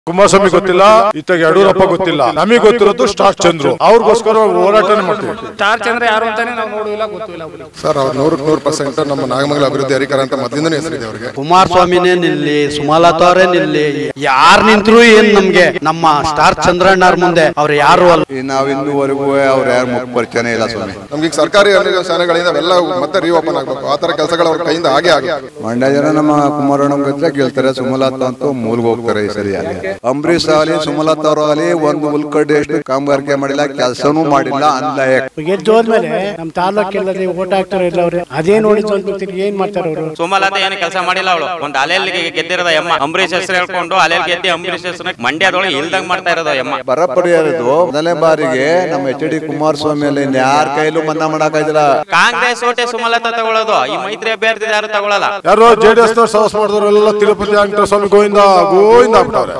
ಕುಮಾರಸ್ವಾಮಿ ಗೊತ್ತಿಲ್ಲ ಇತ್ತಾಗ ಯಡಿಯೂರಪ್ಪ ಗೊತ್ತಿಲ್ಲ ನಮಗೆ ಗೊತ್ತಿರೋದು ಸ್ಟಾರ್ ಚಂದ್ರು ಅವ್ರಿಗೋಸ್ಕರ ಹೋರಾಟನೇ ಮಾಡ್ತೀವಿ ಸ್ಟಾರ್ ಚಂದ್ರ ಯಾರು ಅಂತಾನೆ ನಾವು ನೋಡುವಿಲ್ಲ ಗೊತ್ತಿಲ್ಲ ಬಿಡಿ ಸರ್ ಅವ್ರು ನೂರಕ್ಕೆ ನೂರು ಪರ್ಸೆಂಟ್ ನಮ್ಮ ನಾಗಮಂಗಲ ಅಭಿವೃದ್ಧಿ ಅಧಿಕಾರ ಅಂತ ಮೊದಲಿಂದನೇ ಹೆಸರಿದೆ ಅವರಿಗೆ ಕುಮಾರಸ್ವಾಮಿನೇ ನಿಲ್ಲಿ ಸುಮಲತಾ ಅವರೇ ನಿಲ್ಲಿ ಯಾರು ನಿಂತ್ರು ಏನ್ ನಮ್ಗೆ ನಮ್ಮ ಸ್ಟಾರ್ ಚಂದ್ರಣ್ಣವ್ರ ಮುಂದೆ ಅವ್ರು ಯಾರು ಅಲ್ಲ ಈ ನಾವ್ ಇನ್ನೂವರೆಗೂ ಅವ್ರ ಯಾರು ಮುಖ ಪರಿಚಯನೇ ಇಲ್ಲ ಸ್ವಾಮಿ ನಮ್ಗೆ ಈಗ ಸರ್ಕಾರಿ ಅನುದಾನ ಶಾಲೆಗಳಿಂದ ಅವೆಲ್ಲ ಮತ್ತೆ ರೀಓಪನ್ ಆಗಬೇಕು ಆ ತರ ಕೆಲಸಗಳು ಅವ್ರ ಕೈಯಿಂದ ಹಾಗೆ ಆಗಿದೆ ಮಂಡ್ಯ ಜನ ನಮ್ಮ ಕುಮಾರಣ್ಣ ಗೆದ್ರೆ ಗೆಲ್ತಾರೆ ಸುಮಲತಾ ಅಂತೂ ಮೂಲ್ಗೆ ಹೋಗ್ತಾರೆ ಈ ಸರಿ ಅಲ್ಲಿ ಅಂಬರೀಷ್ ಆಗಲಿ ಸುಮಲತಾ ಅವರು ಆಗಲಿ ಒಂದು ಉಲ್ಕಡ್ಡಿ ಎಷ್ಟು ಕಾಮಗಾರಿಕೆ ಮಾಡಿಲ್ಲ ಕೆಲಸನೂ ಮಾಡಿಲ್ಲ ಅನ್ಲಾಯಕ್ ಗೆದ್ದು ಹೋದ್ಮೇಲೆ ನಮ್ಮ ತಾಲೂಕೆಲ್ಲದೆ ಓಟ್ ಹಾಕ್ತಾರೆ ಇಲ್ಲ ಅವ್ರೆ ಅದೇ ನೋಡಿ ಸ್ವಲ್ಪ ಏನ್ ಮಾಡ್ತಾರೆ ಅವರು ಸುಮಲತಾ ಏನು ಕೆಲಸ ಮಾಡಿಲ್ಲ ಅವಳು ಒಂದು ಅಲೆಯಲ್ಲಿ ಗೆದ್ದಿರೋದ ಎಮ್ಮ ಅಂಬರೀಶ್ ಹೆಸರು ಹೇಳ್ಕೊಂಡು ಅಲೆಯಲ್ಲಿ ಗೆದ್ದಿ ಅಂಬರೀಶ್ ಹೆಸರು ಮಂಡ್ಯದೊಳಗೆ ಇಲ್ದಂಗ್ ಮಾಡ್ತಾ ಇರೋದು ಎಮ್ಮ ಬರ ಪರಿಹಾರದು ಮೊದಲನೇ ಬಾರಿಗೆ ನಮ್ಮ ಎಚ್ ಡಿ ಕುಮಾರಸ್ವಾಮಿ ಅಲ್ಲಿ ಯಾರ ಕೈಲೂ ಮನ್ನಾ ಮಾಡಕ್ಕಾಗಿಲ್ಲ ಕಾಂಗ್ರೆಸ್ ಓಟೆ ಸುಮಲತಾ ತಗೊಳ್ಳೋದು ಈ ಮೈತ್ರಿ ಅಭ್ಯರ್ಥಿ ಯಾರು ತಗೊಳ್ಳಲ್ಲ ಯಾರೋ ಜೆ ಡಿ ಎಸ್ ಸಾಹಸ ಮಾಡಿದವರೆಲ್ಲ ತಿರುಪತಿ ವೆಂಕಟೇಶ್ವರ ಸ್ವಾಮಿ ಗೋವಿಂದ ಗೋವಿಂದ ಆಗ್ಬಿಟ್ಟವ್ರೆ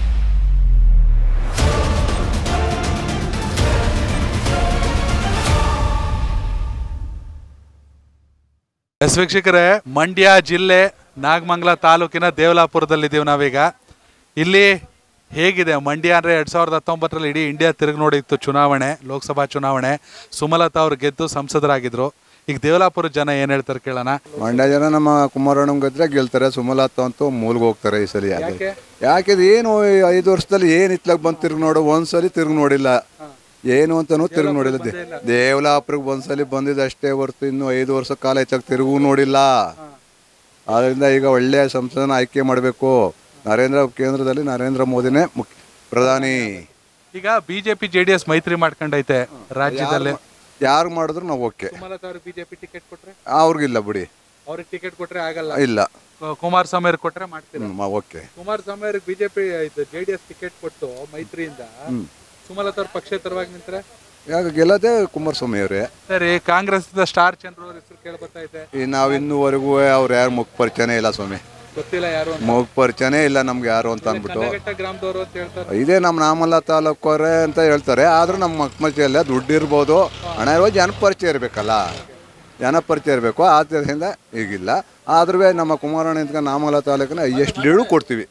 ಎಸ್ ವೀಕ್ಷಕರೇ ಮಂಡ್ಯ ಜಿಲ್ಲೆ ನಾಗಮಂಗಲ ತಾಲೂಕಿನ ದೇವಲಾಪುರದಲ್ಲಿದ್ದೀವಿ ನಾವೀಗ ಇಲ್ಲಿ ಹೇಗಿದೆ ಮಂಡ್ಯ ಅಂದರೆ ಎರಡು ಸಾವಿರದ ಹತ್ತೊಂಬತ್ತರಲ್ಲಿ ಇಡೀ ಇಂಡಿಯಾ ತಿರುಗಿ ನೋಡಿತ್ತು ಚುನಾವಣೆ ಲೋಕಸಭಾ ಚುನಾವಣೆ ಸುಮಲತಾ ಅವರು ಗೆದ್ದು ಸಂಸದರಾಗಿದ್ರು ಈಗ ದೇವಲಾಪುರ ಜನ ಏನು ಹೇಳ್ತಾರೆ ಕೇಳೋಣ ಮಂಡ್ಯ ಜನ ನಮ್ಮ ಕುಮಾರಣ್ಣ ಗೆದ್ರೆ ಗೆಲ್ತಾರೆ ಸುಮಲತಾ ಅಂತೂ ಮೂಲ್ಗೆ ಹೋಗ್ತಾರೆ ಈ ಸಲ ಅಲ್ಲಿ ಯಾಕಿದ್ ಏನು ಈ ಐದು ವರ್ಷದಲ್ಲಿ ಏನ್ ಇತ್ಲಾಗ ಬಂದು ತಿರ್ಗಿ ನೋಡು ಒಂದ್ಸಲಿ ತಿರ್ಗಿ ನೋಡಿಲ್ಲ ಏನು ಅಂತಾನು ತಿರ್ಗಿ ನೋಡಿಲ್ಲ ದೇ- ದೇವಲಾಪುರಕ್ಕೆ ಒಂದ್ಸಲಿ ಬಂದಿದ್ದು ಅಷ್ಟೇ ಹೊರ್ತು ಇನ್ನು ಐದು ವರ್ಷ ಕಾಲ ಹೆಚ್ಚಾಗಿ ತಿರುಗೂ ನೋಡಿಲ್ಲ ಆದ್ರಿಂದ ಈಗ ಒಳ್ಳೆಯ ಸಂಸದನ ಆಯ್ಕೆ ಮಾಡಬೇಕು ನರೇಂದ್ರ ಕೇಂದ್ರದಲ್ಲಿ ನರೇಂದ್ರ ಮೋದಿನೇ ಮುಖ್ಯ ಪ್ರಧಾನಿ ಈಗ ಬಿಜೆಪಿ ಜೆ ಡಿ ಎಸ್ ಮೈತ್ರಿ ಮಾಡ್ಕೊಂಡೈತೆ ರಾಜ್ಯದಲ್ಲಿ ಯಾರು ಮಾಡಿದ್ರು ನಾವು ಓಕೆ ಸುಮಲತಾ ಅವರು ಬಿಜೆಪಿ ಟಿಕೆಟ್ ಕೊಟ್ರೆ ಅವ್ರಿಗಿಲ್ಲ ಬಿಡಿ ಅವ್ರಿಗೆ ಟಿಕೆಟ್ ಕೊಟ್ರೆ ಆಗಲ್ಲ ಇಲ್ಲ ಕುಮಾರಸ್ವಾಮಿ ಅವ್ರಿಗೆ ಕೊಟ್ರೆ ಮಾಡ್ತೀರಾ ಹ್ಮ್, ಓಕೆ ಕುಮಾರಸ್ವಾಮಿ ಅವ್ರಿಗೆ BJP J D S ticket ಕೊಟ್ಟು ಮೈತ್ರಿಯಿಂದ ಸುಮಲತಾ ಅವ್ರ ಪಕ್ಷೇತರವಾಗಿ ನಿಂತ್ರೆ ಯಾಕ ಗೆಲ್ಲದೆ ಕುಮಾರಸ್ವಾಮಿ ಅವರೇ ಸರಿ ಕಾಂಗ್ರೆಸ್ ಸ್ಟಾರ್ ಚಂದ್ರ ಅವ್ರ ಹೆಸರು ಕೇಳಿ ಬರ್ತೈತೆ ಈ ನಾವು ಇನ್ನೂವರೆಗೂ ಅವ್ರು ಯಾರು ಮುಖ ಪರಿಚಯನೇ ಇಲ್ಲ ಸ್ವಾಮಿ ಗೊತ್ತಿಲ್ಲ ಯಾರು ಅಂತ ಮುಖ ಪರಿಚಯನೇ ಇಲ್ಲ ನಮ್ಗೆ ಯಾರು ಅಂತ ಅಂದ್ಬಿಟ್ಟು ಕನ್ನಘಟ್ಟ ಗ್ರಾಮದವರು ಅಂತ ಹೇಳ್ತಾರೆ ಇದೇ ನಮ್ಮ ನಾಮಲ್ಲ ತಾಲೂಕವ್ರೆ ಅಂತ ಹೇಳ್ತಾರೆ ಆದ್ರೂ ನಮ್ಮ ಮಕ್ಕ ಪರಿಚಯ ಇಲ್ಲ ದುಡ್ಡು ಇರ್ಬೋದು ಹಣ ಇರೋ ಜನ ಪರಿಚಯ ಇರಬೇಕಲ್ಲ ಜನ ಪರಿಚಯ ಇರಬೇಕು ಆದ್ದರಿಂದ ಈಗಿಲ್ಲ ಆದ್ರೂ ನಮ್ಮ ಕುಮಾರಣ್ಣ ನಿಂತ್ಕೊಂಡು ನಾಮಲ್ಲ ತಾಲೂಕಿನ ಎಷ್ಟು ಲೀಡು ಕೊಡ್ತೀವಿ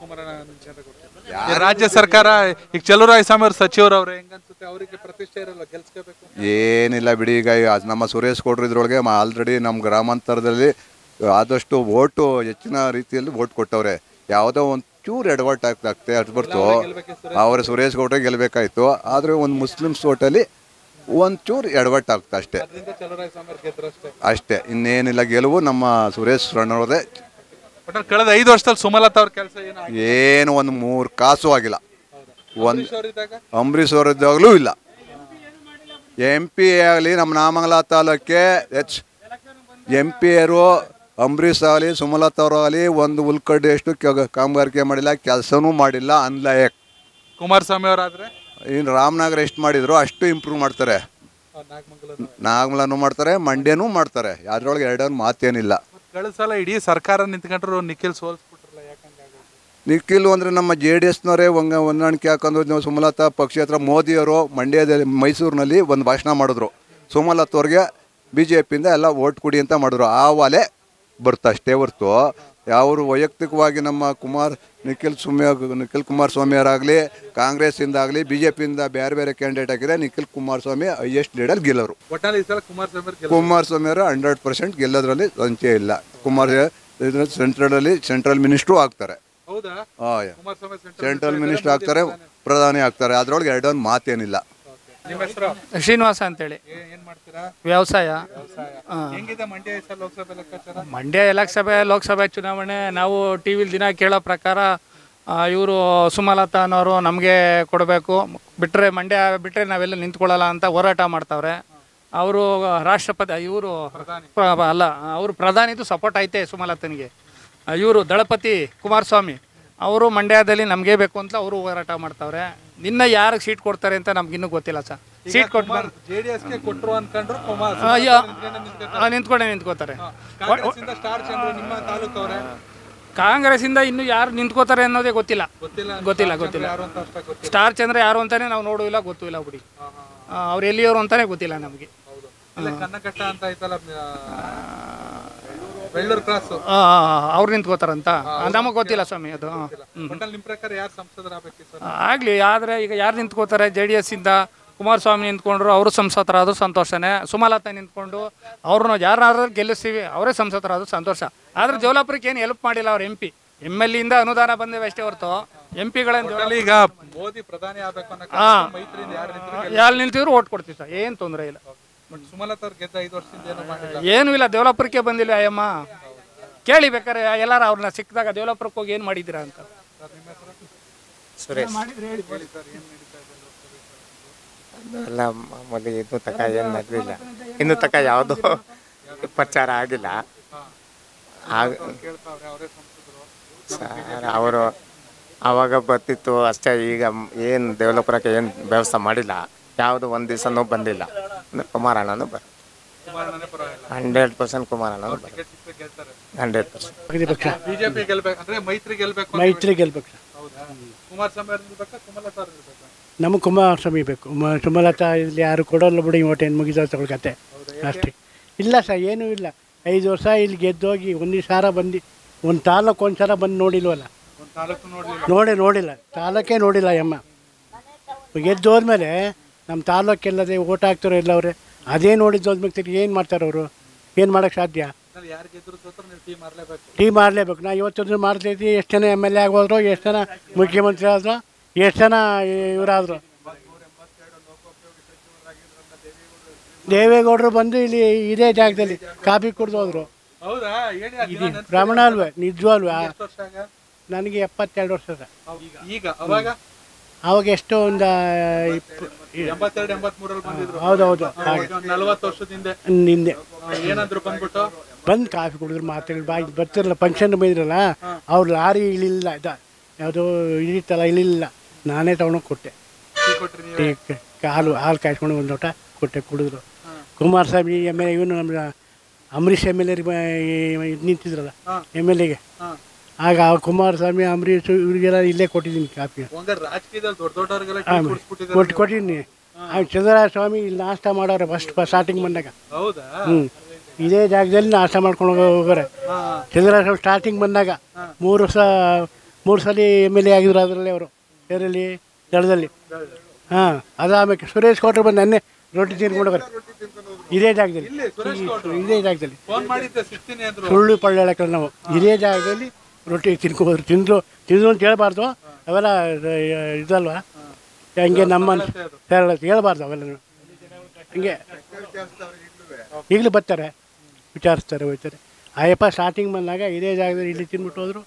ಈ ರಾಜ್ಯ ಸರ್ಕಾರ ಈಗ ಚಲುವರಾಯ ಸ್ವಾಮಿ ಅವ್ರ ಸಚಿವರು ಅವ್ರೆ ಹೆಂಗನ್ಸುತ್ತೆ ಅವರಿಗೆ ಪ್ರತಿಷ್ಠೆ ಇರಲ್ಲ ಗೆಲ್ಸ್ಕೋಬೇಕು ಏನಿಲ್ಲ ಬಿಡಿ ಈಗ ಈ ಅದ್ ನಮ್ಮ ಸುರೇಶ್ ಕೊಡ್ರು ಇದ್ರೊಳಗೆ ಆಲ್ರೆಡಿ ನಮ್ಮ ಗ್ರಾಮಾಂತರದಲ್ಲಿ ಆದಷ್ಟು ಓಟು ಹೆಚ್ಚಿನ ರೀತಿಯಲ್ಲಿ ಓಟ್ ಕೊಟ್ಟವ್ರೆ ಯಾವುದೋ ಒಂದು ಚೂರು ಎಡವಟ್ಟು ಆಗ್ತಾಗ್ತೆ ಅದು ಬರ್ತು ಅವ್ರ ಸುರೇಶ್ ಗೌಡ್ರೆ ಗೆಲ್ಬೇಕಾಯ್ತು ಆದರೆ ಒಂದು ಮುಸ್ಲಿಮ್ಸ್ ಓಟಲ್ಲಿ ಒಂದು ಚೂರು ಎಡವಟ್ಟು ಆಗ್ತಾ ಅಷ್ಟೇ ಚಲುವರಾಯ ಸ್ವಾಮಿ ಅವ್ರು ಗೆದ್ರಷ್ಟೇ ಅಷ್ಟೇ ಇನ್ನೇನಿಲ್ಲ ಗೆಲುವು ನಮ್ಮ ಸುರೇಶ್ ರಣ್ಣವ್ರದೇ ಒಟ್ನಲ್ಲಿ ಕಳೆದ ಐದು ವರ್ಷದಲ್ಲಿ ಸುಮಲತಾ ಅವ್ರ ಕೆಲಸ ಏನು ಆಗಿಲ್ಲ. ಏನು ಒಂದು ಮೂರು ಕಾಸು ಆಗಿಲ್ಲ ಒಂದು ಅವ್ರಿದ್ದಾಗ ಅಂಬರೀಷ್ ಅವರಿದ್ದಾಗಲೂ ಇಲ್ಲ ಎಂ ಪಿ ಆಗಲಿ ನಮ್ಮ ನಾಮಂಗಲ ತಾಲೂಕೆ ಎಚ್ ಎಂ ಪಿ ಅವರು ಅಂಬರೀಷ್ ಆಗಲಿ ಸುಮಲತಾ ಅವರು ಆಗಲಿ ಒಂದು ಉಲ್ಕಡ್ಡಿ ಎಷ್ಟು ಕೆ- ಕಾಮಗಾರಿಕೆ ಮಾಡಿಲ್ಲ ಕೆಲಸನೂ ಮಾಡಿಲ್ಲ ಅನ್ಲಾಯಕ್ ಕುಮಾರಸ್ವಾಮಿ ಅವರಾದ್ರೆ ಇನ್ನು ರಾಮನಗರ ಎಷ್ಟು ಮಾಡಿದ್ರು ಅಷ್ಟು ಇಂಪ್ರೂವ್ ಮಾಡ್ತಾರೆ ನಾಗಮಲನೂ ಮಾಡ್ತಾರೆ ಮಂಡ್ಯನೂ ಮಾಡ್ತಾರೆ ಅದ್ರೊಳಗೆ ಎರಡನ್ನು ಮಾತೇನಿಲ್ಲ ಕಳೆದ ಸಲ ಇಡೀ ಸರ್ಕಾರ ನಿಂತ್ಕೊಂಡ್ರು ನಿಖಿಲ್ ಸೋಲ್ಸ್ಬಿಟ್ರಲ್ಲ ಯಾಕಂಗಾಗೋಯ್ತು ನಿಖಿಲ್ ಅಂದರೆ ನಮ್ಮ ಜೆ ಡಿ ಎಸ್ನವರೇ ಒಂಗ ಹೊಂದಾಣಿಕೆ ಹಾಕೊಂಡು ನಾವು ಸುಮಲತಾ ಪಕ್ಷೇತರ ಮೋದಿಯವರು ಮಂಡ್ಯದಲ್ಲಿ ಮೈಸೂರಿನಲ್ಲಿ ಒಂದು ಭಾಷಣ ಮಾಡಿದ್ರು ಸುಮಲತಾ ಅವ್ರಿಗೆ ಬಿ ಜೆ ಪಿಯಿಂದ ಎಲ್ಲ ಓಟ್ ಕೊಡಿ ಅಂತ ಮಾಡಿದ್ರು ಆ ವಾಲೆ ಬರ್ತಾ ಅಷ್ಟೇ ಹೊರ್ತು ಯಾವರು ವೈಯಕ್ತಿಕವಾಗಿ ನಮ್ಮ ಕುಮಾರ್ ನಿಖಿಲ್ ಸುಮ್ಯ ನಿಖಿಲ್ ಕುಮಾರಸ್ವಾಮಿಯವರಾಗಲಿ ಕಾಂಗ್ರೆಸ್ಸಿಂದ ಆಗಲಿ ಬಿ ಜೆ ಪಿಯಿಂದ ಬೇರೆ ಬೇರೆ ಕ್ಯಾಂಡಿಡೇಟ್ ಆಗಿದ್ರೆ ನಿಖಿಲ್ ಕುಮಾರಸ್ವಾಮಿ ಹೈಯೆಸ್ಟ್ ಲೀಡರ್ ಗೆಲ್ಲರು ಒಟ್ನಲ್ಲಿ ಈ ಸಲ ಕುಮಾರಸ್ವಾಮಿ ಅವ್ರು ಗೆಲ್ಲ ಕುಮಾರಸ್ವಾಮಿ ಅವರು ಹಂಡ್ರೆಡ್ ಪರ್ಸೆಂಟ್ ಗೆಲ್ಲೋದ್ರಲ್ಲಿ ಸಂಚಯ ಇಲ್ಲ ಕುಮಾರ್ ಸೆಂಟ್ರಲಲ್ಲಿ ಸೆಂಟ್ರಲ್ ಮಿನಿಸ್ಟ್ರು ಆಗ್ತಾರೆ ಹೌದಾ ಹಾಂ ಕುಮಾರಸ್ವಾಮಿ ಸೆಂಟ್ರಲ್ ಸೆಂಟ್ರಲ್ ಮಿನಿಸ್ಟರ್ ಆಗ್ತಾರೆ ಪ್ರಧಾನಿ ಆಗ್ತಾರೆ ಅದ್ರೊಳಗೆ ಎರಡೊಂದು ಮಾತೇನಿಲ್ಲ ನಿಮ್ಮ ಹೆಸರು ಶ್ರೀನಿವಾಸ ಅಂತೇಳಿ ಏನ್ ಮಾಡ್ತೀರಾ ವ್ಯವಸಾಯ ಹಾ. ಹೆಂಗಿದೆ ಮಂಡ್ಯ ಈ ಸಲ ಲೋಕಸಭೆ ಲೆಕ್ಕಾಚಾರ ಮಂಡ್ಯ ಲೋಕಸಭೆ ಲೋಕಸಭೆ ಚುನಾವಣೆ ನಾವು ಟಿ ವಿಲಿ ದಿನ ಕೇಳೋ ಪ್ರಕಾರ ಇವರು ಸುಮಲತಾ ಅನ್ನೋರು ನಮಗೆ ಕೊಡಬೇಕು ಬಿಟ್ಟರೆ ಮಂಡ್ಯ ಬಿಟ್ಟರೆ ನಾವೆಲ್ಲ ನಿಂತ್ಕೊಳ್ಳಲ್ಲ ಅಂತ ಹೋರಾಟ ಮಾಡ್ತಾವ್ರೆ ಅವರು ರಾಷ್ಟ್ರಪತಿ ಇವರು ಅಲ್ಲ ಅವರು ಪ್ರಧಾನಿದು ಸಪೋರ್ಟ್ ಐತೆ ಸುಮಲತನಿಗೆ ಇವರು ದಳಪತಿ ಕುಮಾರಸ್ವಾಮಿ ಅವರು ಮಂಡ್ಯದಲ್ಲಿ ನಮಗೆ ಬೇಕು ಅಂತ ಅವರು ಹೋರಾಟ ಮಾಡ್ತಾವ್ರೆ ನಿನ್ನ ಯಾರಿಗೆ ಸೀಟ್ ಕೊಡ್ತಾರೆ ಅಂತ ನಮ್ಗಿನ್ನೂ ಗೊತ್ತಿಲ್ಲ ಸರ್ ಸೀಟ್ ಕೊಟ್ಟು ಜೆಡಿಎಸ್ ಗೆ ಕೊಟ್ರು ಅನ್ಕೊಂಡ್ರು ಕುಮಾರ್ ಅಯ್ಯೋ ನಿಂತ್ಕೊಂಡೆ ನಿಂತ್ಕೋತಾರೆ ಕಾಂಗ್ರೆಸ್ ಇಂದ ಸ್ಟಾರ್ ಚಂದ್ರ ನಿಮ್ಮ ತಾಲೂಕು ಅವರೇ ಕಾಂಗ್ರೆಸ್ಸಿಂದ ಇನ್ನು ಯಾರು ನಿಂತ್ಕೋತಾರೆ ಅನ್ನೋದೇ ಗೊತ್ತಿಲ್ಲ ಗೊತ್ತಿಲ್ಲ ಗೊತ್ತಿಲ್ಲ ಗೊತ್ತಿಲ್ಲ ಯಾರು ಅಂತ ಅಷ್ಟ ಗೊತ್ತಿಲ್ಲ ಸ್ಟಾರ್ ಚಂದ್ರ ಯಾರು ಅಂತಾನೆ ನಾವು ನೋಡುವಿಲ್ಲ ಗೊತ್ತಿಲ್ಲ ಬಿಡಿ ಅವ್ರು ಎಲ್ಲಿಯವರು ಅಂತಾನೆ ಗೊತ್ತಿಲ್ಲ ನಮಗೆ ಇಲ್ಲ ಕನ್ನಘಟ್ಟ ಅಂತ ಐತಲ್ಲ ಆ, ಬೆಳ್ಳೂರು ಕ್ರಾಸ್ ಅವ್ರು ನಿಂತ್ಕೋತಾರಂತ ನಮಗೆ ಗೊತ್ತಿಲ್ಲ ಸ್ವಾಮಿ ಅದು ಹ್ಮ್. ಒಟ್ಟಲ್ಲಿ ನಿಮ್ಮ ಪ್ರಕಾರ ಯಾರು ಸಂಸದರಾಗಬೇಕು ಸರ್ ಆಗಲಿ ಆದರೆ ಈಗ ಯಾರು ನಿಂತ್ಕೋತಾರೆ ಜೆ ಡಿ ಎಸ್ ಇಂದ ಕುಮಾರಸ್ವಾಮಿ ನಿಂತ್ಕೊಂಡ್ರು ಅವರು ಸಂಸದರಾದ್ರು ಸಂತೋಷನೇ ಸುಮಲತಾ ನಿಂತ್ಕೊಂಡು ಅವ್ರನ್ನ ಯಾರಾದ್ರೂ ಗೆಲ್ಲಿಸ್ತೀವಿ ಅವರೇ ಸಂಸದರಾದ್ರು ಸಂತೋಷ ಆದರೆ ಜೋಲಾಪುರಕ್ಕೆ ಏನು ಹೆಲ್ಪ್ ಮಾಡಿಲ್ಲ ಅವ್ರು ಎಂ ಪಿ ಎಮ್ ಎಲ್ ಇಂದ ಅನುದಾನ ಬಂದಿವೆ ಅಷ್ಟೇ ಹೊರತು ಎಂ ಪಿಗಳೇನು ಒಟ್ಟಲ್ಲಿ ಈಗ ಮೋದಿ ಪ್ರಧಾನಿ ಆಗ್ಬೇಕು ಅನ್ನೋ ಹಾ. ಮೈತ್ರಿಯಿಂದ ಯಾರು ನಿಂತ್ರು ಯಾರು ನಿಂತಿದ್ರು ಓಟ್ ಕೊಡ್ತೀವಿ ಸರ್ ಏನು ತೊಂದರೆ ಇಲ್ಲ ಬಟ್ ಸುಮಲತಾ ಅವ್ರು ಗೆದ್ದ ಐದು ವರ್ಷದಿಂದ ಏನು ಮಾಡಿಲ್ಲ ಏನೂ ಇಲ್ಲ ದೇವಲಾಪುರಕ್ಕೆ ಬಂದಿಲ್ಲ ಅಯ್ಯಮ್ಮ ಕೇಳಿ ಬೇಕಾರೆ ಎಲ್ಲಾರು ಅವ್ರನ್ನ ಸಿಕ್ಕಿದಾಗ ದೇವಲಾಪುರಕ್ಕೆ ಹೋಗಿ ಏನು ಮಾಡಿದ್ದೀರಾ ಅಂತ ಸುರೇಶ್ ಎಲ್ಲ ಮಾಮೂಲಿ ಇನ್ನೂ ತಕ ಏನು ನಡೆದಿಲ್ಲ ಇನ್ನೂ ತಕ ಯಾವುದು ಪ್ರಚಾರ ಆಗಿಲ್ಲ ಆಗ ಸರ್ ಅವರು ಆವಾಗ ಬರ್ತಿತ್ತು ಅಷ್ಟೇ ಈಗ ಏನು ಡೆವಲಪರಕ್ಕೆ ಏನು ವ್ಯವಸ್ಥೆ ಮಾಡಿಲ್ಲ ಯಾವುದು ಒಂದು ದಿವಸನೂ ಬಂದಿಲ್ಲ ಕುಮಾರಣ್ಣನೂ ಬರ್ ಹಂಡ್ರೆಡ್ ಪರ್ಸೆಂಟ್ ಕುಮಾರಣ್ಣನೂ ಬರ್ ಹಂಡ್ರೆಡ್ ಪರ್ಸೆಂಟ್ ಪ್ರತಿಪಕ್ಷ ಬಿಜೆಪಿ ಗೆಲ್ಬೇಕು ಅಂದ್ರೆ ಮೈತ್ರಿ ಗೆಲ್ಬೇಕು ಅಂತ ಮೈತ್ರಿ ಗೆಲ್ಬೇಕು ಸರ್. ಹೌದಾ ಕುಮಾರಸ್ವಾಮಿ ಅವ್ರು ನಿಲ್ಬೇಕಾ ಸುಮಲತಾ ಅವ್ರು ನಿಲ್ಬೇಕಾ ನಮಗೆ ಕುಮಾರಸ್ವಾಮಿ ಬೇಕು ಮ- ಸುಮಲತಾ ಇಲ್ಲಿ ಯಾರು ಕೊಡೋಲ್ಲ ಬಿಡಿ ಓಟ್ ಏನು ಮುಗಿದ ತಗೊಳ್ಕತ್ತೆ ಅಷ್ಟೇ ಇಲ್ಲ ಸರ್ ಏನೂ ಇಲ್ಲ ಐದು ವರ್ಷ ಇಲ್ಲಿ ಗೆದ್ದೋಗಿ ಒಂದು ಸಾರ ಬಂದು ಒಂದು ತಾಲೂಕು ಒಂದು ಸಲ ಬಂದು ನೋಡಿಲ್ವಲ್ಲ ಒಂದು ತಾಲೂಕು ನೋಡ್ಲಿಲ್ಲ ನೋಡಿ ನೋಡಿಲ್ಲ ತಾಲೂಕೇ ನೋಡಿಲ್ಲ ಯಮ್ಮ ಗೆದ್ದು ಹೋದ್ಮೇಲೆ ನಮ್ಮ ತಾಲೂಕೆಲ್ಲದೆ ಓಟ್ ಹಾಕ್ತಾರೋ ಎಲ್ಲ ಅವ್ರೆ ಅದೇ ನೋಡಿದ್ದು ಹೋದ್ಮೇಲೆ ತಿರ್ಗಿ ಏನು ಮಾಡ್ತಾರೆ ಅವರು ಏನು ಮಾಡೋಕ್ಕೆ ಸಾಧ್ಯ ಅದ್ರಲ್ಲಿ ಯಾರು ಗೆದ್ರು ಸೋತ್ರ ನೀವು ಟೀಮ್ ಮಾರ್ಲೇಬೇಕು ಟೀ ಮಾಡಲೇಬೇಕು ನಾ ಇವತ್ತು ಮಾಡ್ತಿದ್ವಿ ಎಷ್ಟು ಜನ ಎಮ್ ಎಲ್ ಎ ಆಗೋದ್ರು ಎಷ್ಟು ಜನ ಮುಖ್ಯಮಂತ್ರಿ ಆದರು ಎಷ್ಟು ಜನ ಇವರಾದರು ದೇವೇಗೌಡರು ಬಂದು ಇಲ್ಲಿ ಇದೇ ಜಾಗದಲ್ಲಿ ಕಾಫಿ ಕುಡ್ದು ಹೋದ್ರು ಹೌದಾ ಹೇಳಿ ಆ ದಿನ ಇದು ನೆನ್ಸ್ಕೊಂಡ್ರೆ ಪ್ರಮಾಣ ಅಲ್ವೇ ನಿಜವಲ್ವಾ ಎಷ್ಟು ವರ್ಷ ಆಗ? ನನಗೆ ಎಪ್ಪತ್ತೆರಡು ವರ್ಷ ಸರ್ ಈಗ ಅವಾಗ ಅವಾಗ ಎಷ್ಟು ಒಂದು ಇಪ್ಪ ಎಂಬತ್ತೆರಡು ಎಂಬತ್ಮೂರಲ್ಲಿ ಬಂದಿದ್ರು ಹೌದೌದು ಅವಾಗ ಒಂದ್ ನಲವತ್ತು ವರ್ಷದ ಹಿಂದೆ ನಿನ್ನೆ ಆ, ಏನಾದ್ರು ಬಂದ್ಬಿಟ್ಟು ಬಂದು ಕಾಫಿ ಕುಡಿದ್ರು ಮಾತಾಡಿ ಬಾಯಿ ಬರ್ತಿರಲ್ಲ ಫಂಕ್ಷನ್ ಬಂದಿರಲ್ಲ ಅವ್ರು ಲಾರಿ ಇಳಿಲಿಲ್ಲ ಇದ ಯಾವುದೋ ಇಳಿತಲ್ಲ ಇಳಿಲಿಲ್ಲ ನಾನೇ ತಗೊಂಡೋಗಿ ಕೊಟ್ಟೆ ಟೀ ಕೊಟ್ರಿ ನೀವು ಟೀ ಕ- ಹಾಲು ಹಾಲು ಕಾಯ್ಸ್ಕೊಂಡು ಒಂದು ಲೋಟ ಕೊಟ್ಟೆ ಕುಡಿದ್ರು ಕುಮಾರಸ್ವಾಮಿ ಎಮ್ ಎಲ್ ಇವನು ನಮ್ಮ ಅಂಬರೀಷ್ ಎಮ್ ಎಲ್ ಎ ನಿಂತಿದ್ರಲ್ಲ ಎಮ್ ಎಲ್ ಎಗೆ ಹಾ. ಆಗ ಆ ಕುಮಾರಸ್ವಾಮಿ ಅಂಬರೀಷ್ ಇವರಿಗೆಲ್ಲ ಇಲ್ಲೇ ಕೊಟ್ಟಿದ್ದೀನಿ ಕಾಫಿ ಹಂಗ ರಾಜಕೀಯದಲ್ಲಿ ದೊಡ್ಡ ದೊಡ್ಡವ್ರಿಗೆಲ್ಲ ಆ, ಟೀ ಕುಡಿಸ್ಬಿಟ್ಟಿದ್ದಾರೆ ಕೊಟ್ಟು ಕೊಟ್ಟಿದ್ದೀನಿ ಆ ಚಂದ್ರರಾಜ ಸ್ವಾಮಿ ಇಲ್ಲಿ ನಾಷ್ಟ ಮಾಡೋರೆ ಫಸ್ಟ್ ಸ್ಟಾರ್ಟಿಂಗ್ ಬಂದಾಗ ಹೌದಾ ಹ್ಞೂ ಇದೇ ಜಾಗದಲ್ಲಿ ನಾಷ್ಟ ಮಾಡ್ಕೊಂಡು ಹೋಗೋ- ಹೋಗೋರೆ ಚಂದ್ರರಾಜ ಸ್ವಾಮಿ ಸ್ಟಾರ್ಟಿಂಗ್ ಬಂದಾಗ ಮೂರು ವರ್ಷ ಮೂರು ಸಲ ಎಮ್ ಎಲ್ ಎ ಆಗಿದ್ರು ಅದರಲ್ಲಿ ಅವರು ಇದರಲ್ಲಿ ದಳದಲ್ಲಿ ಹಾಂ ಅದಾದಮೇಲೆ ಸುರೇಶ್ ಕೋಟ್ರು ಬಂದು ನನ್ನೇ ರೊಟ್ಟಿ ತಿನ್ಕೊಂಡು ಹೋಗೋರೆ ಇದೇ ಜಾಗದಲ್ಲಿ ಇದೇ ಜಾಗದಲ್ಲಿ ಫೋನ್ ಮಾಡಿದ್ದೆ ಸಿಗ್ತೀನಿ ಅಂದ್ರು ಸುಳ್ಳು ಪಳ್ಳು ಹೇಳಕ್ಕಲ್ಲ ನಾವು ಇದೇ ಜಾಗದಲ್ಲಿ ರೊಟ್ಟಿ ತಿನ್ಕೋಬೋದು ತಿಂದ್ರು ತಿಂದ್ರು ಅಂತ ಹೇಳ್ಬಾರ್ದು ಅವೆಲ್ಲ ಆ, ಇದಲ್ವಾ ಹಂಗೆ ನಮ್ಮ ಹೇಳ ಹೇಳ್ಬಾರ್ದು ಅವೆಲ್ಲ ಹಂಗೆ ಈಗಲೂ ಬರ್ತಾರೆ ವಿಚಾರಿಸ್ತಾರೆ ಹೋಗ್ತಾರೆ ಆಯಪ್ಪ ಸ್ಟಾರ್ಟಿಂಗ್ ಬಂದಾಗ ಇದೇ ಜಾಗದಲ್ಲಿ ಇಲ್ಲಿ ತಿನ್ಬಿಟ್ಟು ಹೋದ್ರು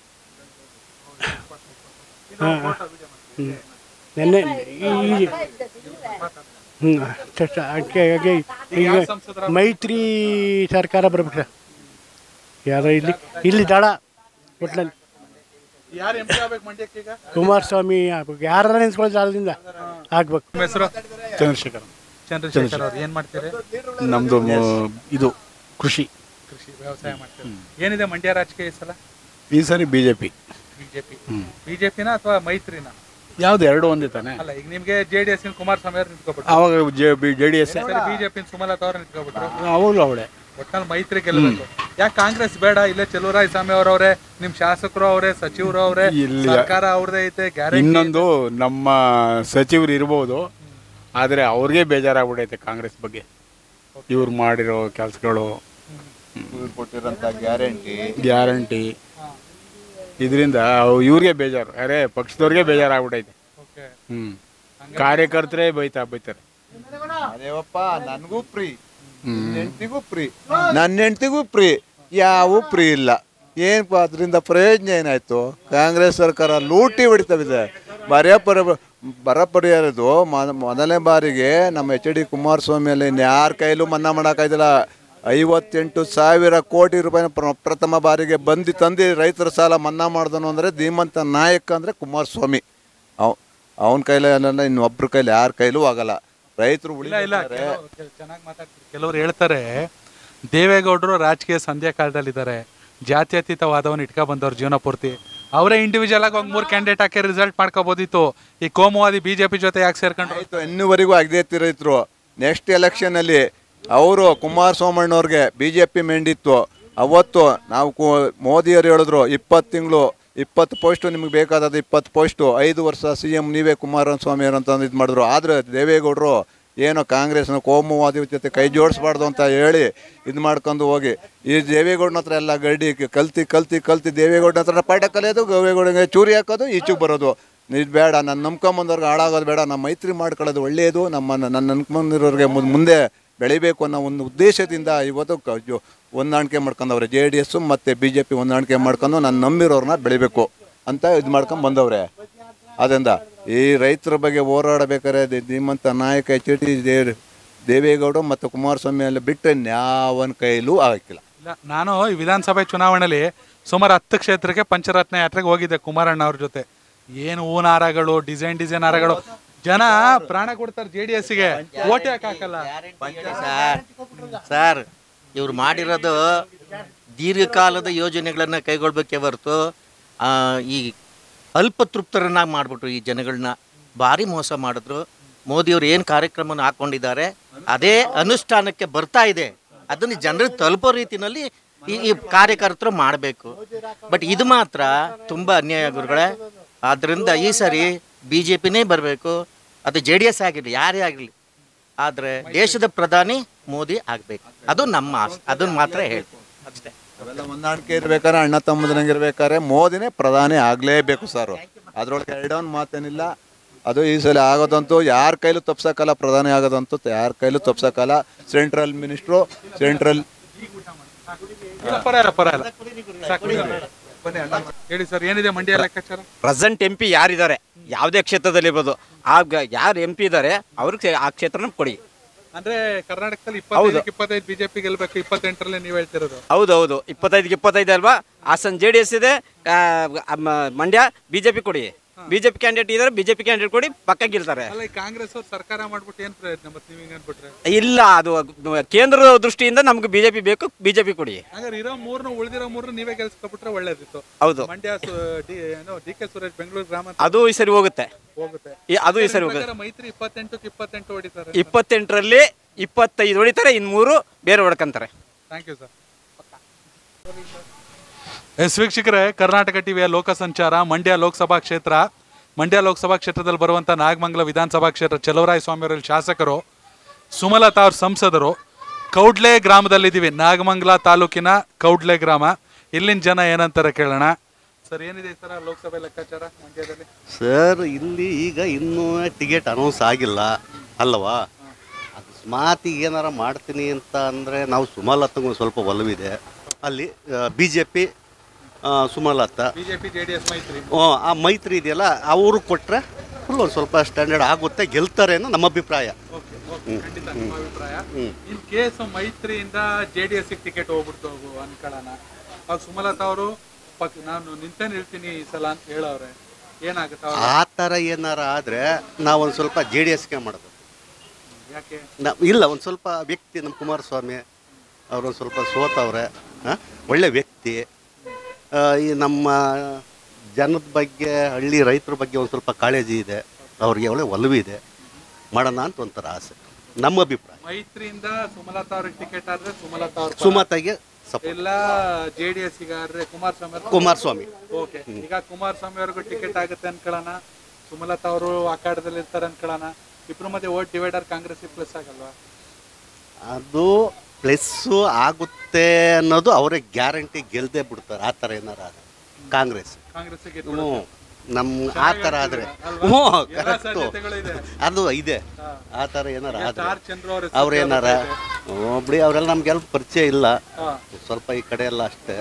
ಹಾಂ ಹ್ಞೂ ನೆನ್ನೆ ಈ ಹ್ಞೂ ಅಷ್ಟೇ ಹಾಗೆ ಹಾಗೆ ಈಗ ಮೈತ್ರಿ ಸರ್ಕಾರ ಬರ್ಬೇಕು ಸರ್ ಯಾರೋ ಇಲ್ಲಿ ಇಲ್ಲಿ ದಳ ಒಟ್ಲಲ್ಲಿ ಯಾರು ಎಂ ಪಿ ಆಗ್ಬೇಕು ಮಂಡ್ಯಕ್ಕೆ ಈಗ ಕುಮಾರಸ್ವಾಮಿ ಆಗ್ಬೇಕು ಯಾರು ನಿಂತ್ಕೊಳ್ಳೋ ಜಾಗದಿಂದ ಆಗ್ಬೇಕು ನಿಮ್ಮ ಹೆಸರು ಚಂದ್ರಶೇಖರ್ ಚಂದ್ರಶೇಖರ್ ಅವ್ರು ಏನ್ ಮಾಡ್ತೀರಿ ನಮ್ದು ಮ- ಇದು ಕೃಷಿ ಕೃಷಿ ವ್ಯವಸಾಯ ಮಾಡ್ತೀರಿ ಏನಿದೆ ಮಂಡ್ಯ ರಾಜಕೀಯ ಈ ಸಲ ಈ ಸರಿ ಬಿಜೆಪಿ ಬಿಜೆಪಿ ಬಿಜೆಪಿನ ಅಥವಾ ಮೈತ್ರಿನ ಯಾವ್ದು ಎರಡು ಒಂದೇ ತಾನೆ ಅಲ್ಲ ಈಗ ನಿಮ್ಗೆ ಜೆ ಡಿ ಎಸ್ ಕುಮಾರಸ್ವಾಮಿ ಅವ್ರು ನಿಂತ್ಕೊಬಿಟ್ರು ಅವಾಗ J D S BJP Sumalatha ಅವ್ರು ನಿಂತ್ಕೊಬಿಟ್ರು ಅವಳು ಅವಳೆ ಒಟ್ನಲ್ಲಿ ಮೈತ್ರಿ ಗೆಲ್ಲಬೇಕು ಯಾಕೆ ಕಾಂಗ್ರೆಸ್ ಬೇಡ ಇಲ್ಲೇ ಚೆಲುವರಾಯ ಸ್ವಾಮಿ ಅವರವ್ರೆ ನಿಮ್ ಶಾಸಕರು ಅವರೇ ಸಚಿವರು ಅವರೇ ಇಲ್ಲ. ಸರ್ಕಾರ ಅವ್ರದೇ ಐತೆ ಗ್ಯಾರಂಟಿ ಇನ್ನೊಂದು ನಮ್ಮ ಸಚಿವರು ಇರ್ಬೋದು ಆದರೆ ಅವ್ರಿಗೆ ಬೇಜಾರಾಗ್ಬಿಡೈತೆ ಕಾಂಗ್ರೆಸ್ ಬಗ್ಗೆ ಇವ್ರು ಮಾಡಿರೋ ಕೆಲಸಗಳು ಕೊಟ್ಟಿರೋಂಥ ಗ್ಯಾರಂಟಿ ಗ್ಯಾರಂಟಿ ಇದರಿಂದ ಇವ್ರಿಗೆ ಬೇಜಾರು ಅರೆ ಪಕ್ಷದವ್ರಿಗೆ ಬೇಜಾರಾಗ್ಬಿಟ್ಟೈತೆ ಓಕೆ ಹ್ಮ್ ಕಾರ್ಯಕರ್ತರೇ ಬೈತಾ ಬೈತಾರೆ ಅದೇವಪ್ಪ ನನಗೂ ಫ್ರೀ ನನ್ನ ಹೆಂಡ್ತಿಗೂ ಫ್ರೀ ನನ್ನ ಹೆಂಡ್ತಿಗೂ ಫ್ರೀ ಯಾವ ಫ್ರೀ ಇಲ್ಲ ಏನಪ್ಪ ಅದರಿಂದ ಪ್ರಯೋಜನ ಏನಾಯ್ತು ಕಾಂಗ್ರೆಸ್ ಸರ್ಕಾರ ಲೂಟಿ ಹೊಡಿತವಿದೆ ಬರ ಪರ ಬರ ಪರಿಹಾರದು ಮೊದ- ಮೊದಲನೇ ಬಾರಿಗೆ ನಮ್ಮ ಎಚ್ ಡಿ ಕುಮಾರಸ್ವಾಮಿಯಲ್ಲಿ ಇನ್ಯಾರ ಕೈಲೂ ಮನ್ನಾ ಮಾಡೋಕ್ಕಾಯ್ದಿಲ್ಲ ಐವತ್ತೆಂಟು ಸಾವಿರ ಕೋಟಿ ರೂಪಾಯಿನ ಪ್ರ- ಪ್ರಥಮ ಬಾರಿಗೆ ಬಂದು ತಂದು ರೈತರ ಸಾಲ ಮನ್ನಾ ಮಾಡಿದನು ಅಂದರೆ ಧೀಮಂತ ನಾಯಕ ಅಂದರೆ ಕುಮಾರಸ್ವಾಮಿ ಅವ್ ಅವನ ಕೈಲೇ ಅಲ್ಲ ಇನ್ನೊಬ್ರ ಕೈಲಿ ಯಾರ ಕೈಲೂ ಆಗಲ್ಲ ರೈತರು ಇಲ್ಲ ಇಲ್ಲ ಉಳಿತಾರೆ ಚೆನ್ನಾಗಿ ಮಾತಾಡ್ತಾರೆ ಕೆಲವರು ಹೇಳ್ತಾರೆ ದೇವೇಗೌಡರು ರಾಜಕೀಯ ಸಂಧ್ಯಾ ಕಾಲದಲ್ಲಿದ್ದಾರೆ ಜಾತ್ಯತೀತವಾದವನ್ನ ಇಟ್ಕೊ ಬಂದವ್ರು ಜೀವನ ಪೂರ್ತಿ ಅವರೇ ಇಂಡಿವಿಜುವಲ್ ಆಗಿ ಹೋಗಿ ಮೂರು ಕ್ಯಾಂಡಿಡೇಟ್ ಹಾಕಿ ರಿಸಲ್ಟ್ ಮಾಡ್ಕೋಬೋದಿತ್ತು ಈ ಕೋಮುವಾದಿ ಬಿಜೆಪಿ ಜೊತೆ ಯಾಕೆ ಸೇರ್ಕೊಂಡ್ರು ಆಯ್ತು ಇನ್ನುವರೆಗೂ ಆಗದೆ ರೈತರು ನೆಕ್ಸ್ಟ್ ಎಲೆಕ್ಷನಲ್ಲಿ ಅವರು ಕುಮಾರಸ್ವಾಮಣ್ಣವ್ರಿಗೆ ಬಿ ಜೆ ಪಿ ಮೆಂಡಿತ್ತು ಅವತ್ತು ನಾವು ಕು- ಮೋದಿಯವರು ಹೇಳಿದ್ರು ಇಪ್ಪತ್ತು ತಿಂಗಳು ಇಪ್ಪತ್ತು ಪೋಸ್ಟು ನಿಮ್ಗೆ ಬೇಕಾದದ್ದು ಇಪ್ಪತ್ತು ಪೋಸ್ಟು ಐದು ವರ್ಷ ಸಿ ಎಮ್ ನೀವೇ ಕುಮಾರಸ್ವಾಮಿ ಅಂತ ಇದು ಮಾಡಿದ್ರು ಆದರೆ ದೇವೇಗೌಡರು ಏನೋ ಕಾಂಗ್ರೆಸ್ನ ಕೋಮುವಾದಿ ಜೊತೆ ಕೈ ಜೋಡಿಸ್ಬಾರ್ದು ಅಂತ ಹೇಳಿ ಇದು ಮಾಡ್ಕೊಂಡು ಹೋಗಿ ಈ ದೇವೇಗೌಡನ ಹತ್ರ ಎಲ್ಲ ಗಡ್ಡಿ ಕಲ್ತಿ ಕಲ್ತಿ ಕಲ್ತಿ ದೇವೇಗೌಡನ ಹತ್ರ ಪಾಠ ಕಲಿಯೋದು ದೇವೇಗೌಡಗೆ ಚೂರಿ ಹಾಕೋದು ಈಚೆಗೆ ಬರೋದು ಇದು ಬೇಡ ನಾನು ನಂಬ್ಕೊಂಬಂದವ್ರಿಗೆ ಹಾಳಾಗೋದು ಬೇಡ ನಮ್ಮ ಮೈತ್ರಿ ಮಾಡ್ಕೊಳ್ಳೋದು ಒಳ್ಳೆಯದು ನಮ್ಮ ನನ್ನ ನಂಬ್ಕೊಂಡಿರೋರಿಗೆ ಮುನ್- ಮುಂದೆ ಬೆಳಿಬೇಕು ಅನ್ನೋ ಒಂದು ಉದ್ದೇಶದಿಂದ ಇವತ್ತು ಕ- ಜೊ- ಹೊಂದಾಣಿಕೆ ಮಾಡ್ಕೊಂಡವ್ರೆ ಜೆ ಡಿ ಎಸ್ಸು ಮತ್ತು ಬಿ ಜೆ ಪಿ ಹೊಂದಾಣಿಕೆ ಮಾಡ್ಕೊಂಡು ನಾನು ನಂಬಿರೋರನ್ನ ಬೆಳಿಬೇಕು ಅಂತ ಇದು ಮಾಡ್ಕೊಂಡು ಬಂದವ್ರೆ ಅದರಿಂದ ಈ ರೈತರ ಬಗ್ಗೆ ಹೋರಾಡಬೇಕಾದ್ರೆ ದಿ- ಧೀಮಂತ ನಾಯಕ ಎಚ್ ಡಿ ದೇ- ದೇವೇಗೌಡ ಮತ್ತು ಕುಮಾರಸ್ವಾಮಿ ಎಲ್ಲ ಬಿಟ್ಟರೆ ಯಾವನ ಕೈಲೂ ಆಗಕ್ಕಿಲ್ಲ ಇಲ್ಲ ನಾನು ಈ ವಿಧಾನಸಭೆ ಚುನಾವಣೆಯಲ್ಲಿ ಸುಮಾರು ಹತ್ತು ಕ್ಷೇತ್ರಕ್ಕೆ ಪಂಚರತ್ನ ಯಾತ್ರೆಗೆ ಹೋಗಿದ್ದೆ ಕುಮಾರಣ್ಣ ಅವ್ರ ಜೊತೆ ಏನು ಹೂನ್ ಹಾರಗಳು ಡಿಸೈನ್ ಡಿಸೈನ್ ಹಾರಗಳು ಜನ ಪ್ರಾಣ ಕೊಡ್ತಾರೆ ಜೆ ಡಿ ಎಸ್ಗೆ ಓಟ್ ಯಾಕೆ ಹಾಕಲ್ಲ ಸರ್ ಸರ್ ಇವ್ರು ಮಾಡಿರೋದು ದೀರ್ಘಕಾಲದ ಯೋಜನೆಗಳನ್ನು ಕೈಗೊಳ್ಬೇಕೇ ಹೊರತು ಆ, ಈ ಅಲ್ಪತೃಪ್ತರನ್ನಾಗಿ ಮಾಡಿಬಿಟ್ರು ಈ ಜನಗಳನ್ನ ಭಾರಿ ಮೋಸ ಮಾಡಿದ್ರು ಮೋದಿಯವರು ಏನು ಕಾರ್ಯಕ್ರಮನ ಹಾಕ್ಕೊಂಡಿದ್ದಾರೆ ಅದೇ ಅನುಷ್ಠಾನಕ್ಕೆ ಬರ್ತಾ ಇದೆ ಅದನ್ನು ಜನರಿಗೆ ತಲುಪೋ ರೀತಿನಲ್ಲಿ ಈ ಈ ಕಾರ್ಯಕರ್ತರು ಮಾಡಬೇಕು ಬಟ್ ಇದು ಮಾತ್ರ ತುಂಬ ಅನ್ಯಾಯ ಗುರುಗಳೇ ಆದ್ದರಿಂದ ಈ ಸರಿ ಬಿ ಜೆ ಪಿನೇ ಬರಬೇಕು ಅದು ಜೆ ಡಿ ಎಸ್ ಆಗಿರಲಿ ಯಾರೇ ಆಗಲಿ ಆದರೆ ದೇಶದ ಪ್ರಧಾನಿ ಮೋದಿ ಆಗಬೇಕು ಅದು ನಮ್ಮ ಆಸೆ ಅದನ್ನು ಮಾತ್ರ ಹೇಳ್ತೀನಿ ಅಷ್ಟೇ ಅವೆಲ್ಲ ಹೊಂದಾಣಿಕೆ ಇರ್ಬೇಕಾದ್ರೆ ಅಣ್ಣ ತಮ್ಮದನಂಗೆ ಇರ್ಬೇಕಾದ್ರೆ ಮೋದಿನೇ ಪ್ರಧಾನಿ ಆಗಲೇಬೇಕು ಸರ್ ಅದ್ರೊಳಗೆ ಎರಡೊಂದು ಮಾತೇನಿಲ್ಲ ಅದು ಈ ಸಲ ಆಗೋದಂತೂ ಯಾರ ಕೈಲೂ ತಪ್ಸಕ್ಕಲ್ಲ ಪ್ರಧಾನಿ ಆಗೋದಂತೂ ಯಾರ ಕೈಲೂ ತಪ್ಸಕ್ಕಲ್ಲ ಸೆಂಟ್ರಲ್ ಮಿನಿಸ್ಟ್ರು ಸೆಂಟ್ರಲ್ ಇಲ್ಲ, ಪರವಾಗಿಲ್ಲ ಪರವಾಗಿಲ್ಲ ಸಾಕು, ಬನ್ನಿ ಅಣ್ಣ. ಹೇಳಿ ಸರ್ ಏನಿದೆ ಮಂಡ್ಯ ಲೆಕ್ಕಾಚಾರ ಪ್ರೆಸೆಂಟ್ ಎಂ ಪಿ ಯಾರಿದ್ದಾರೆ ಯಾವುದೇ ಕ್ಷೇತ್ರದಲ್ಲಿ ಇರ್ಬೋದು ಆಗ ಯಾರು ಎಂ ಪಿ ಇದ್ದಾರೆ ಅವ್ರಿಗೆ ಆ ಕ್ಷೇತ್ರನ ಕೊಡಿ ಅಂದ್ರೆ ಕರ್ನಾಟಕದಲ್ಲಿ ಇಪ್ಪತ್ತೈದಕ್ಕೆ ಇಪ್ಪತ್ತೈದು ಬಿಜೆಪಿ ಗೆಲ್ಬೇಕು ಇಪ್ಪತ್ತೆಂಟರಲ್ಲಿ ನೀವು ಹೇಳ್ತಿರೋದು ಹೌದೌದು ಇಪ್ಪತ್ತೈದಕ್ಕೆ ಇಪ್ಪತ್ತೈದು ಅಲ್ವಾ ಹಾಸನ್ ಜೆ ಡಿ ಎಸ್ ಇದೆ ಆ, ಅಮ್ಮ, ಮಂಡ್ಯ ಬಿಜೆಪಿ ಕೊಡಿ ಬಿಜೆಪಿ ಕ್ಯಾಂಡಿಡೇಟ್ ಇದ್ದಾರೆ ಬಿಜೆಪಿ ಕ್ಯಾಂಡಿಡೇಟ್ ಕೊಡಿ ಪಕ್ಕ ಗೆಲ್ತಾರೆ ಅಲ್ಲ ಈ ಕಾಂಗ್ರೆಸ್ ಅವ್ರು ಸರ್ಕಾರ ಮಾಡ್ಬಿಟ್ಟು ಏನ್ ಪ್ರಯತ್ನ ಮತ್ತೆ ನೀವು ಹಿಂಗ್ ಅನ್ಬಿಟ್ರೆ ಇಲ್ಲ ಅದು ಕೇಂದ್ರ ದೃಷ್ಟಿಯಿಂದ ನಮ್ಗೆ ಬಿಜೆಪಿ ಬೇಕು ಬಿಜೆಪಿ ಕೊಡಿ ಹಂಗಾರೆ ಇರೋ ಮೂರ್ನು ಉಳಿದಿರೋ ಮೂರ್ನು ನೀವೇ ಗೆಲ್ಸ್ಕೊಬಿಟ್ರೆ ಒಳ್ಳೇದಿತ್ತು ಹೌದು. ಮಂಡ್ಯ ಸು- ಡಿ ಏನು ಡಿ ಕೆ ಸುರೇಶ್ ಬೆಂಗಳೂರು ಗ್ರಾಮ ಅದು ಈ ಸರಿ ಹೋಗುತ್ತೆ ಹೋಗುತ್ತೆ ಈ- ಅದು ಈ ಸರಿ ನಿಮ್ ಹೋಗುತ್ತೆ ಪ್ರಕಾರ ಮೈತ್ರಿ ಇಪ್ಪತ್ತೆಂಟಕ್ಕೆ ಇಪ್ಪತ್ತೆಂಟು ಹೊಡಿತಾರೆ ಇಪ್ಪತ್ತೆಂಟರಲ್ಲಿ ಇಪ್ಪತ್ತೈದು ಹೊಡಿತಾರೆ ಇನ್ನು ಮೂರು ಬೇರೆ ಹೊಡ್ಕೊಂತಾರೆ ಥ್ಯಾಂಕ್ ಯು ಸರ್ ಎಸ್ ವೀಕ್ಷಕರೇ ಕರ್ನಾಟಕ ಟಿವಿಯ ಲೋಕ ಸಂಚಾರ ಮಂಡ್ಯ ಲೋಕಸಭಾ ಕ್ಷೇತ್ರ ಮಂಡ್ಯ ಲೋಕಸಭಾ ಕ್ಷೇತ್ರದಲ್ಲಿ ಬರುವಂಥ ನಾಗಮಂಗಲ ವಿಧಾನಸಭಾ ಕ್ಷೇತ್ರ ಚಲವರಾಯ ಸ್ವಾಮಿಯವರಲ್ಲಿ ಶಾಸಕರು ಸುಮಲತಾ ಅವ್ರ ಸಂಸದರು ಕೌಡ್ಲೆ ಗ್ರಾಮದಲ್ಲಿದ್ದೀವಿ ನಾಗಮಂಗಲ ತಾಲೂಕಿನ ಕೌಡ್ಲೆ ಗ್ರಾಮ ಇಲ್ಲಿನ ಜನ ಏನಂತಾರೆ ಕೇಳೋಣ ಸರ್ ಏನಿದೆ ಸರ್ ಲೋಕಸಭೆ ಲೆಕ್ಕಾಚಾರ ಮಂಡ್ಯದಲ್ಲಿ ಸರ್ ಇಲ್ಲಿ ಈಗ ಇನ್ನೂ ಟಿಕೆಟ್ ಅನೌನ್ಸ್ ಆಗಿಲ್ಲ ಅಲ್ಲವಾ ಅಕಸ್ಮಾತ್ ಈಗ ಏನಾರ ಮಾಡ್ತೀನಿ ಅಂತ ಅಂದರೆ ನಾವು ಸುಮಲತಂಗೆ ಒಂದು ಸ್ವಲ್ಪ ಒಲವಿದೆ ಅಲ್ಲಿ B J P Sumalatha BJP J D S ಮೈತ್ರಿ ಆ, ಆ ಮೈತ್ರಿ ಇದೆಯಲ್ಲ ಅವರು ಕೊಟ್ಟರೆ ಫುಲ್ ಒಂದು ಸ್ವಲ್ಪ ಸ್ಟ್ಯಾಂಡರ್ಡ್ ಆಗುತ್ತೆ ಗೆಲ್ತಾರೆ ಅನ್ನೋ ನಮ್ಮ ಅಭಿಪ್ರಾಯ ಹ್ಮ್. ಖಂಡಿತ ನಿಮ್ಮ ಅಭಿಪ್ರಾಯ ಹ್ಮ್. ಇನ್ ಕೇಸ್ ಮೈತ್ರಿಯಿಂದ ಜೆ ಡಿ ಎಸ್ ಟಿಕೆಟ್ ಹೋಗ್ಬಿಡ್ತು ಅನ್ಕೊಳ್ಳೋಣ ಅವಾಗ ಸುಮಲತಾ ಅವರು ಪಕ್ ನಾನು ನಿಂತೇ ನಿಲ್ತೀನಿ ಈ ಸಲ ಅಂತ ಹೇಳವ್ರೆ ಏನಾಗುತ್ತೆ ಅವಾಗ? ಆ ಥರ ಏನಾರ ಆದರೆ ನಾವೊಂದು ಸ್ವಲ್ಪ ಜೆ ಡಿ ಎಸ್ಗೆ ಮಾಡೋದು ಯಾಕೆ ನಾ ಇಲ್ಲ ಒಂದು ಸ್ವಲ್ಪ ವ್ಯಕ್ತಿ ನಮ್ಮ ಕುಮಾರಸ್ವಾಮಿ ಅವರೊಂದು ಸ್ವಲ್ಪ ಸೋತವ್ರೆ ಆ, ಒಳ್ಳೆ ವ್ಯಕ್ತಿ ಆ, ಈ ನಮ್ಮ ಜನದ ಬಗ್ಗೆ ಹಳ್ಳಿ ರೈತರ ಬಗ್ಗೆ ಒಂದು ಸ್ವಲ್ಪ ಕಾಳಜಿ ಇದೆ ಅವ್ರಿಗೆ ಒಳ್ಳೆ ಒಲವಿದೆ ಮಾಡೋಣ ಅಂತ ಒಂಥರ ಆಸೆ ನಮ್ಮ ಅಭಿಪ್ರಾಯ ಮೈತ್ರಿಯಿಂದ ಸುಮಲತಾ ಅವ್ರಿಗೆ ಟಿಕೆಟ್ ಆದ್ರೆ ಸುಮಲತಾ ಅವ್ರ ಸುಮತಾಗೆ support. ಇಲ್ಲ ಜೆ ಡಿ ಎಸ್ ಆದ್ರೆ ಕುಮಾರಸ್ವಾಮಿ ಅವ್ರು- ಕುಮಾರಸ್ವಾಮಿ. ಓಕೆ ಈಗ ಕುಮಾರಸ್ವಾಮಿ ಅವ್ರಿಗೂ ಟಿಕೆಟ್ ಆಗುತ್ತೆ ಅನ್ಕೊಳ್ಳೋಣ ಸುಮಲತಾ ಅವರು ಅಖಾಡದಲ್ಲಿ ಇರ್ತಾರೆ ಅನ್ಕೊಳ್ಳೋಣ ಇಬ್ರು ಮಧ್ಯೆ ಓಟ್ ಡಿವೈಡರ್ ಕಾಂಗ್ರೆಸ್ ಪ್ಲಸ್ ಆಗಲ್ವಾ ಅದು ಪ್ಲಸ್ಸು ಆಗುತ್ತೆ ಅನ್ನೋದು ಅವರೇ ಗ್ಯಾರಂಟಿ ಗೆಲ್ಲದೆ ಬಿಡ್ತಾರೆ ಆ ಥರ ಏನಾರ ಆದರೆ ಕಾಂಗ್ರೆಸ್ ಕಾಂಗ್ರೆಸ್ ಹ್ಞೂ ನಮ್ಮ ಆ ಥರ ಆದರೆ ಅಲ್ವಾ? ಹ್ಞೂ ಎಲ್ಲ ಕರೆಕ್ಟು ಸಾಧ್ಯತೆಗಳಿದೆ. ಅದು ಇದೆ ಆ ಥರ ಏನಾರ ಈಗ ಆದರೆ ಸ್ಟಾರ್ ಚಂದ್ರು ಅವ್ರ ಹೆಸರು ಅವ್ರೇನಾರ ಕೇಳ್ಪಟ್ಟೈತೆ. ಹ್ಞೂ ಬಿಡಿ ಅವರೆಲ್ಲ ನಮ್ಗೆಲ್ಲ ಪರಿಚಯ ಇಲ್ಲ ಹಾ. ಸ್ವಲ್ಪ ಈ ಕಡೆ ಎಲ್ಲ ಅಷ್ಟೇ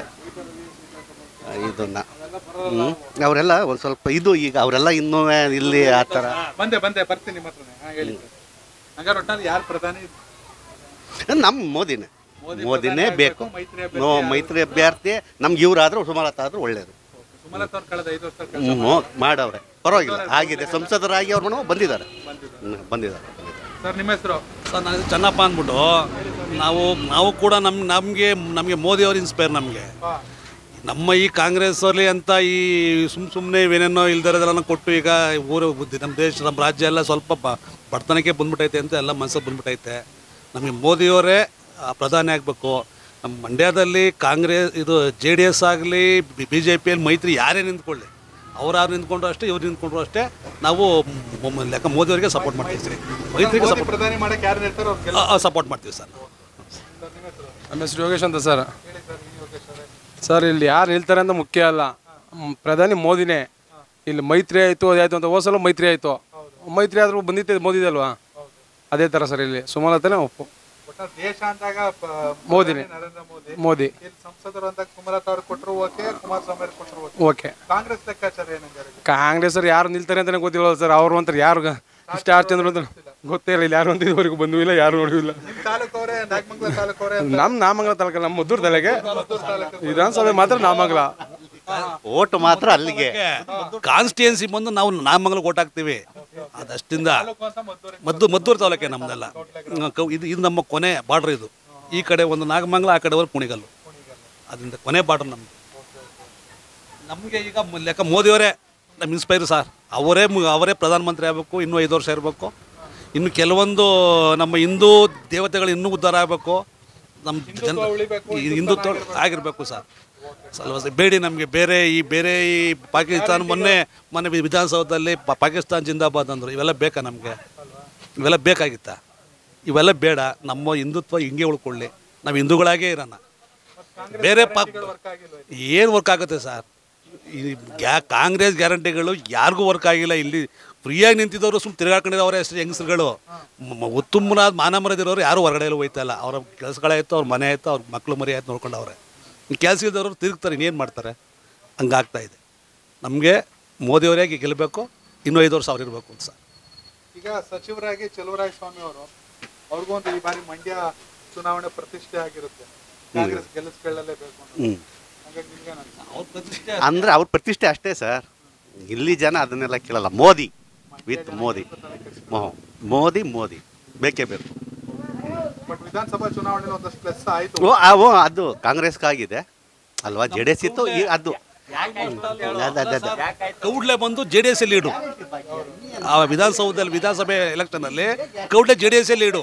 ಆ, ಇದನ್ನ ಹ್ಞೂ ಅವರೆಲ್ಲ ಒಂದು ಸ್ವಲ್ಪ ಇದು ಈಗ ಅವರೆಲ್ಲ ಇನ್ನೂ ಇಲ್ಲಿ ಆ ಥರ ಬಂದೆ ಬಂದೆ ಬರ್ತೀನಿ ನಿಮ್ಮ ಹತ್ರನೇ ಹಾ ಹೇಳಿ ಸರ್. ಹಂಗಾರೆ ಒಟ್ನಲ್ಲಿ ಯಾರು ಪ್ರಧಾನಿ ನಮ್ಮ ಮೋದಿನೇ ಮೋದಿ ಮೋದಿನೇ ಪ್ರಧಾನಿ ಬೇಕು ಆಗ್ಬೇಕು, ಮೈತ್ರಿ ಅಭ್ಯರ್ಥಿ ನೋ ಮೈತ್ರಿ ಅಭ್ಯರ್ಥಿ ನಮ್ಗೆ ಇವರಾದ್ರೂ ಸುಮಲತಾ ಆದ್ರೂ ಒಳ್ಳೇದು ಸುಮಲತಾ ಅವ್ರು ಕಳೆದ ಐದು ವರ್ಷ ಹ್ಞೂ ಮಾಡವ್ರೆ ಪರವಾಗಿಲ್ಲ ಆಗಿದೆ ಸಂಸದರಾಗಿ ಅವ್ರು ಬಂದಿದ್ದಾರೆ ಹ್ಮ್, ಬಂದಿದ್ದಾರೆ ಸರ್ ನಿಮ್ಮ ಹೆಸರು ಸರ್ ನಾನು ಚೆನ್ನಪ್ಪ ಅಂದ್ಬಿಟ್ಟು ನಾವು ನಾವು ಕೂಡ ನಮ್ಮ ನಮಗೆ ನಮಗೆ ಮೋದಿ ಅವರು ಇನ್ಸ್ಪೈರ್ ನಮಗೆ ನಮ್ಮ ಈ ಕಾಂಗ್ರೆಸ್ ಅಲ್ಲಿ ಅಂತ ಈ ಸುಮ್ ಸುಮ್ಮನೆ ಏನೇನೋ ಇಲ್ದಿರೋದೆಲ್ಲ ಕೊಟ್ಟು ಈಗ ಊರು ಬುದ್ಧಿ ನಮ್ಮ ದೇಶ ನಮ್ಮ ರಾಜ್ಯ ಎಲ್ಲ ಸ್ವಲ್ಪ ಬ- ಬಡತನಕ್ಕೆ ಬಂದ್ಬಿಟ್ಟೈತೆ ಅಂತ ಎಲ್ಲ ಮನಸ್ಸಿಗೆ ಬಂದ್ಬಿಟ್ಟೈತೆ ನಮಗೆ ಮೋದಿಯವರೇ ಆ, ಪ್ರಧಾನಿ ಆಗಬೇಕು ನಮ್ಮ ಮಂಡ್ಯದಲ್ಲಿ ಕಾಂಗ್ರೆಸ್ ಇದು ಜೆ ಡಿ ಎಸ್ ಆಗಲಿ ಬಿ ಜೆ ಪಿಯಲ್ಲಿ ಮೈತ್ರಿ ಯಾರೇ ನಿಂತ್ಕೊಳ್ಳಿ ಅವ್ರು ಯಾರು ನಿಂತ್ಕೊಂಡ್ರು ಅಷ್ಟೇ ಇವ್ರು ನಿಂತ್ಕೊಂಡ್ರು ಅಷ್ಟೇ ನಾವು ಮ- ಮ- ಲೆಕ್ಕ ಮೋದಿಯವರಿಗೆ ಸಪೋರ್ಟ್ ಮಾಡ್ತೀವಿ ಸರ್ ಮೈತ್ರಿಗೆ ಸಪೋರ್ಟ್ ಪ್ರಧಾನಿ ಮಾಡಕ್ಕೆ ಯಾರು ಹೇಳ್ತಾರೋ ಅವ್ರಿಗೆ ಸಪೋರ್ಟ್ ಮಾಡ್ತೀವಿ ಸರ್ ನಮ್ಮ ಹೆಸರು ಯೋಗೇಶ್ ಅಂತ ಸರ್ ಸರ್ ಇಲ್ಲಿ ಯಾರು ನಿಲ್ತಾರೆ ಅಂತ ಮುಖ್ಯ ಅಲ್ಲ ಮ್, ಪ್ರಧಾನಿ ಮೋದಿನೇ ಇಲ್ಲಿ ಮೈತ್ರಿ ಆಯಿತು ಅದಾಯ್ತು ಅಂತ ಹೋಸಲ ಮೈತ್ರಿ ಆಯಿತು ಮೈತ್ರಿ ಆದ್ರೂ ಬಂದಿತ್ತೆ ಮೋದಿದಲ್ವಾ ಅದೇ ಥರ ಸರ್ ಇಲ್ಲಿ ಸುಮಲತಾನೇ ಒಪ್ಪು ಒಟ್ನಲ್ಲಿ ದೇಶ ಅಂದಾಗ ಪ- ಮೋದಿನೇ. ಪ್ರಧಾನಿ ನರೇಂದ್ರ ಮೋದಿ ಮೋದಿ. ಇಲ್ಲಿ ಸಂಸದರು ಅಂದಾಗ ಸುಮಲತಾ ಅವ್ರು ಕೊಟ್ಟರು ಓಕೆ ಕುಮಾರಸ್ವಾಮಿ ಅವ್ರು ಕೊಟ್ಟರು ಓಕೆ ಕಾಂಗ್ರೆಸ್ ಲೆಕ್ಕಾಚಾರ ಏನಂಗಾರೆ ಕಾಂಗ್ರೆಸ್ ಅವ್ರು ಯಾರು ನಿಲ್ತಾರೆ ಅಂತಾನೆ ಗೊತ್ತಿಲ್ಲ ಸರ್ ಅವ್ರು ಅಂತಾರೆ ಯಾರು ಸ್ಟಾರ್ ಚಂದ್ರ ಅಂತ ಗೊತ್ತೇ ಇಲ್ಲ ಇಲ್ಲಿ ಯಾರು ಅಂತ ಇದುವರೆಗೂ ಬಂದೂ ಇಲ್ಲ ಯಾರು ನೋಡಿಲ್ಲ ನಿಮ್ ತಾಲೂಕು ಅವರೇ ನಾಗಮಂಗಲ ತಾಲೂಕು ಅವರೇ ನಮ್ಮ ನಾಮಂಗಲ ತಾಲೂಕ ನಮ್ಮ ಮದ್ದೂರು ತಲೆಗೆ ವಿಧಾನಸಭೆ ಮಾತ್ರ ನಾಮಂಗಲ ಓಟು ಮಾತ್ರ ಅಲ್ಲಿಗೆ ಕಾನ್ಸ್ಟಿಟ್ಯೂನ್ಸಿ ಬಂದು ನಾವು ನಾಮಂಗಲ ಓಟ್ ಹಾಕ್ತೀವಿ ಅದಷ್ಟಿಂದ ಮದ್ದು ಮದ್ದೂರು ತಾಲೂಕೆ ನಮ್ದೆಲ್ಲ ಹ್ಮ್, ಕೌ- ಇದು ಇದು ನಮ್ಮ ಕೊನೆ ಬಾರ್ಡ್ರ್ ಇದು ಈ ಕಡೆ ಒಂದು ನಾಗಮಂಗಲ ಆ ಕಡೆ ಕುಣಿಗಲ್ಲು ಅದರಿಂದ ಕೊನೆ ಬಾರ್ಡ್ರ್ ನಮ್ದು ನಮಗೆ ಈಗ ಮ- ಲೆಕ್ಕ ಮೋದಿಯವರೇ ನಮ್ಮ ಇನ್ಸ್ಪೈರ್ ಸರ್ ಅವರೇ ಮು- ಅವರೇ ಪ್ರಧಾನಮಂತ್ರಿ ಆಗಬೇಕು ಇನ್ನೂ ಐದು ವರ್ಷ ಇರಬೇಕು ಇನ್ನು ಕೆಲವೊಂದು ನಮ್ಮ ಹಿಂದೂ ದೇವತೆಗಳು ಇನ್ನೂ ಉದ್ಧಾರ ಆಗಬೇಕು ನಮ್ಮ ಜನ ಈ ಹಿಂದುತ್ವ ಆಗಿರಬೇಕು ಸರ್ ಸಲ್ವ ಸರ್ ಬೇಡಿ ನಮಗೆ ಬೇರೆ ಈ ಬೇರೆ ಈ ಪಾಕಿಸ್ತಾನ ಮೊನ್ನೆ ಮೊನ್ನೆ ವಿ- ವಿಧಾನಸೌಧದಲ್ಲಿ ಪಾ- ಪಾಕಿಸ್ತಾನ್ ಜಿಂದಾಬಾದ್ ಅಂದರು ಇವೆಲ್ಲ ಬೇಕಾ ನಮಗೆ ಇವೆಲ್ಲ ಬೇಕಾಗಿತ್ತಾ ಇವೆಲ್ಲ ಬೇಡ ನಮ್ಮ ಹಿಂದುತ್ವ ಹಿಂಗೆ ಉಳ್ಕೊಳ್ಳಿ ನಾವು ಹಿಂದೂಗಳಾಗೇ ಇರೋಣ ಬೇರೆ ಪಾ ಏನು ವರ್ಕ್ ಆಗುತ್ತೆ ಸರ್ ಈ ಗ್ಯಾ ಕಾಂಗ್ರೆಸ್ ಗ್ಯಾರಂಟಿಗಳು ಯಾರಿಗೂ ವರ್ಕ್ ಆಗಿಲ್ಲ ಇಲ್ಲಿ ಫ್ರೀಯಾಗಿ ನಿಂತಿದ್ದವರು ಸುಮ್ಮನೆ ತಿರುಗಾಕೊಂಡಿರೋರೆ ಅಷ್ಟೇ ಹೆಂಗಸ್ರುಗಳು ಉತ್ತಮನಾದ ಮಾನ ಮರದಿರೋರು ಯಾರು ಹೊರಗಡೆ ಎಲ್ಲ ಹೋಯ್ತಾ ಇಲ್ಲ ಅವ್ರ ಕೆಲಸಗಳಾಯ್ತು ಅವ್ರ ಮನೆ ಆಯ್ತು ಅವ್ರ ಮಕ್ಕಳು ಮರಿ ಆಯ್ತು ನೋಡ್ಕೊಂಡವ್ರೆ ಕೆಲಸ ಇದ್ದವರು ತಿರುಗ್ತಾರೆ ಇನ್ನೇನು ಮಾಡ್ತಾರೆ ಹಂಗಾಗ್ತಾ ಇದೆ ನಮಗೆ ಮೋದಿಯವರೇ ಗೆಲ್ಲಬೇಕು ಇನ್ನೂ ಐದು ವರ್ಷ ಅವ್ರು ಇರಬೇಕು ಅಂತ ಸರ್ ಈಗ ಸಚಿವರಾಗಿ ಚೆಲುವರಾಯ ಸ್ವಾಮಿ ಅವರು ಅವ್ರಿಗೂ ಒಂದು ಈ ಬಾರಿ ಮಂಡ್ಯ ಚುನಾವಣೆ ಪ್ರತಿಷ್ಠೆ ಆಗಿರುತ್ತೆ ಕಾಂಗ್ರೆಸ್ ಗೆಲ್ಲಿಸ್ಕೊಳ್ಳಲೇಬೇಕು ಅಂತ ಹ್ಮ್. ಹಾಗಾಗಿ ನಿಮ್ಗೆ ಅಂದ್ರೆ ಅವ್ರ ಪ್ರತಿಷ್ಠೆ ಅಷ್ಟೇ ಸರ್ ಇಲ್ಲಿ ಜನ ಅದನ್ನೆಲ್ಲ ಕೇಳಲ್ಲ ಮೋದಿ ವಿತ್ ಮೋದಿ ಮೋ- ಮೋದಿ ಮೋದಿ ಬೇಕೇ ಬೇಕು ಬಟ್ ವಿಧಾನಸಭಾ ಚುನಾವಣೆ ಒಂದಷ್ಟು ಪ್ಲಸ್ ಆಯ್ತು ಓ ಆ, ಓ ಅದು ಕಾಂಗ್ರೆಸ್ಗಾಗಿದೆ ಅಲ್ವಾ ಜೆ ಡಿ ಎಸ್ ಇತ್ತು ಈ- ಅದು ಅದ್- ಅದ್- ಅದ್- ಕೌಡ್ಲೆ ಬಂದು ಜೆ ಡಿ ಎಸ್ ಲೀಡು ಆ ವಿಧಾನಸೌಧದಲ್ಲಿ ವಿಧಾನಸಭೆ ಎಲೆಕ್ಷನಲ್ಲಿ ಕೌಡ್ಲೆ ಜೆ ಡಿ ಎಸ್ ಲೀಡು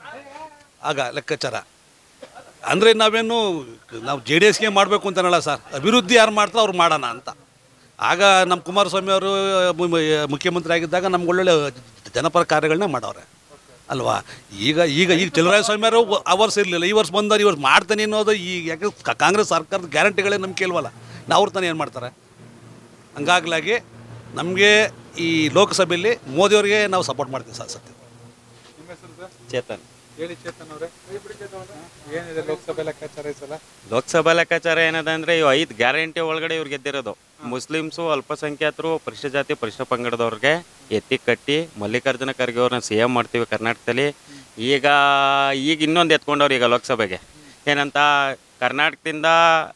ಆಗ ಲೆಕ್ಕಾಚಾರ ಅಂದರೆ ನಾವೇನು ನಾವು ಜೆ ಡಿ ಎಸ್ಗೆ ಮಾಡಬೇಕು ಅಂತನಲ್ಲ ಸರ್ ಅಭಿವೃದ್ಧಿ ಯಾರು ಮಾಡ್ತಾರೋ ಅವ್ರು ಮಾಡೋಣ ಅಂತ ಆಗ ನಮ್ಮ ಕುಮಾರಸ್ವಾಮಿ ಅವರು ಮು- ಮು- ಮುಖ್ಯಮಂತ್ರಿ ಆಗಿದ್ದಾಗ ನಮ್ಗೆ ಒಳ್ಳೊಳ್ಳೆ ಜನಪರ ಕಾರ್ಯಗಳನ್ನ ಮಾಡವ್ರೆ ಅಲ್ವಾ ಈಗ ಈಗ ಈಗ ಚಲುವರಾಯ ಸ್ವಾಮಿ ಅವರು ಆ ವರ್ಷ ಇರಲಿಲ್ಲ ಈ ವರ್ಷ ಬಂದವ್ರು ಈ ವರ್ಷ ಮಾಡ್ತಾನೆ ಅನ್ನೋದು ಈಗ ಯಾಕೆ ಕ- ಕಾಂಗ್ರೆಸ್ ಸರ್ಕಾರದ ಗ್ಯಾರಂಟಿಗಳೇ ನಮ್ಗೆ ಕೇಳವಲ್ಲ ನಾವು ಅವ್ರು ತಾನೇ ಏನು ಮಾಡ್ತಾರೆ ಹಂಗಾಗ್ಲಾಗಿ ನಮಗೆ ಈ ಲೋಕಸಭೆಯಲ್ಲಿ ಮೋದಿಯವರಿಗೆ ನಾವು ಸಪೋರ್ಟ್ ಮಾಡ್ತೀವಿ ಸರ್ ಸತ್ಯ ನಿಮ್ಮ ಹೆಸರು ಸರ್ ಚೇತನ್ ಹೇಳಿ ಚೇತನ್ ಅವರೇ ಏನಿದೆ ಲೋಕಸಭೆ ಲೆಕ್ಕಾಚಾರ ಈ ಸಲ ಲೋಕಸಭಾ ಲೆಕ್ಕಾಚಾರ ಏನದ ಅಂದ್ರೆ ಇವು ಐದು ಗ್ಯಾರಂಟಿ ಒಳಗಡೆ ಇವ್ರು ಗೆದ್ದಿರೋದು ಮುಸ್ಲಿಮ್ಸು ಅಲ್ಪಸಂಖ್ಯಾತರು ಪರಿಶಿಷ್ಟ ಜಾತಿ ಪರಿಶಿಷ್ಟ ಪಂಗಡದವ್ರಿಗೆ ಎತ್ತಿ ಕಟ್ಟಿ ಮಲ್ಲಿಕಾರ್ಜುನ ಖರ್ಗೆ ಅವ್ರನ್ನ ಸಿ ಎಂ ಮಾಡ್ತೀವಿ ಕರ್ನಾಟಕದಲ್ಲಿ ಈಗ ಈಗ ಇನ್ನೊಂದು ಎತ್ಕೊಂಡವ್ರು ಈಗ ಲೋಕಸಭೆಗೆ ಏನಂತ ಕರ್ನಾಟಕದಿಂದ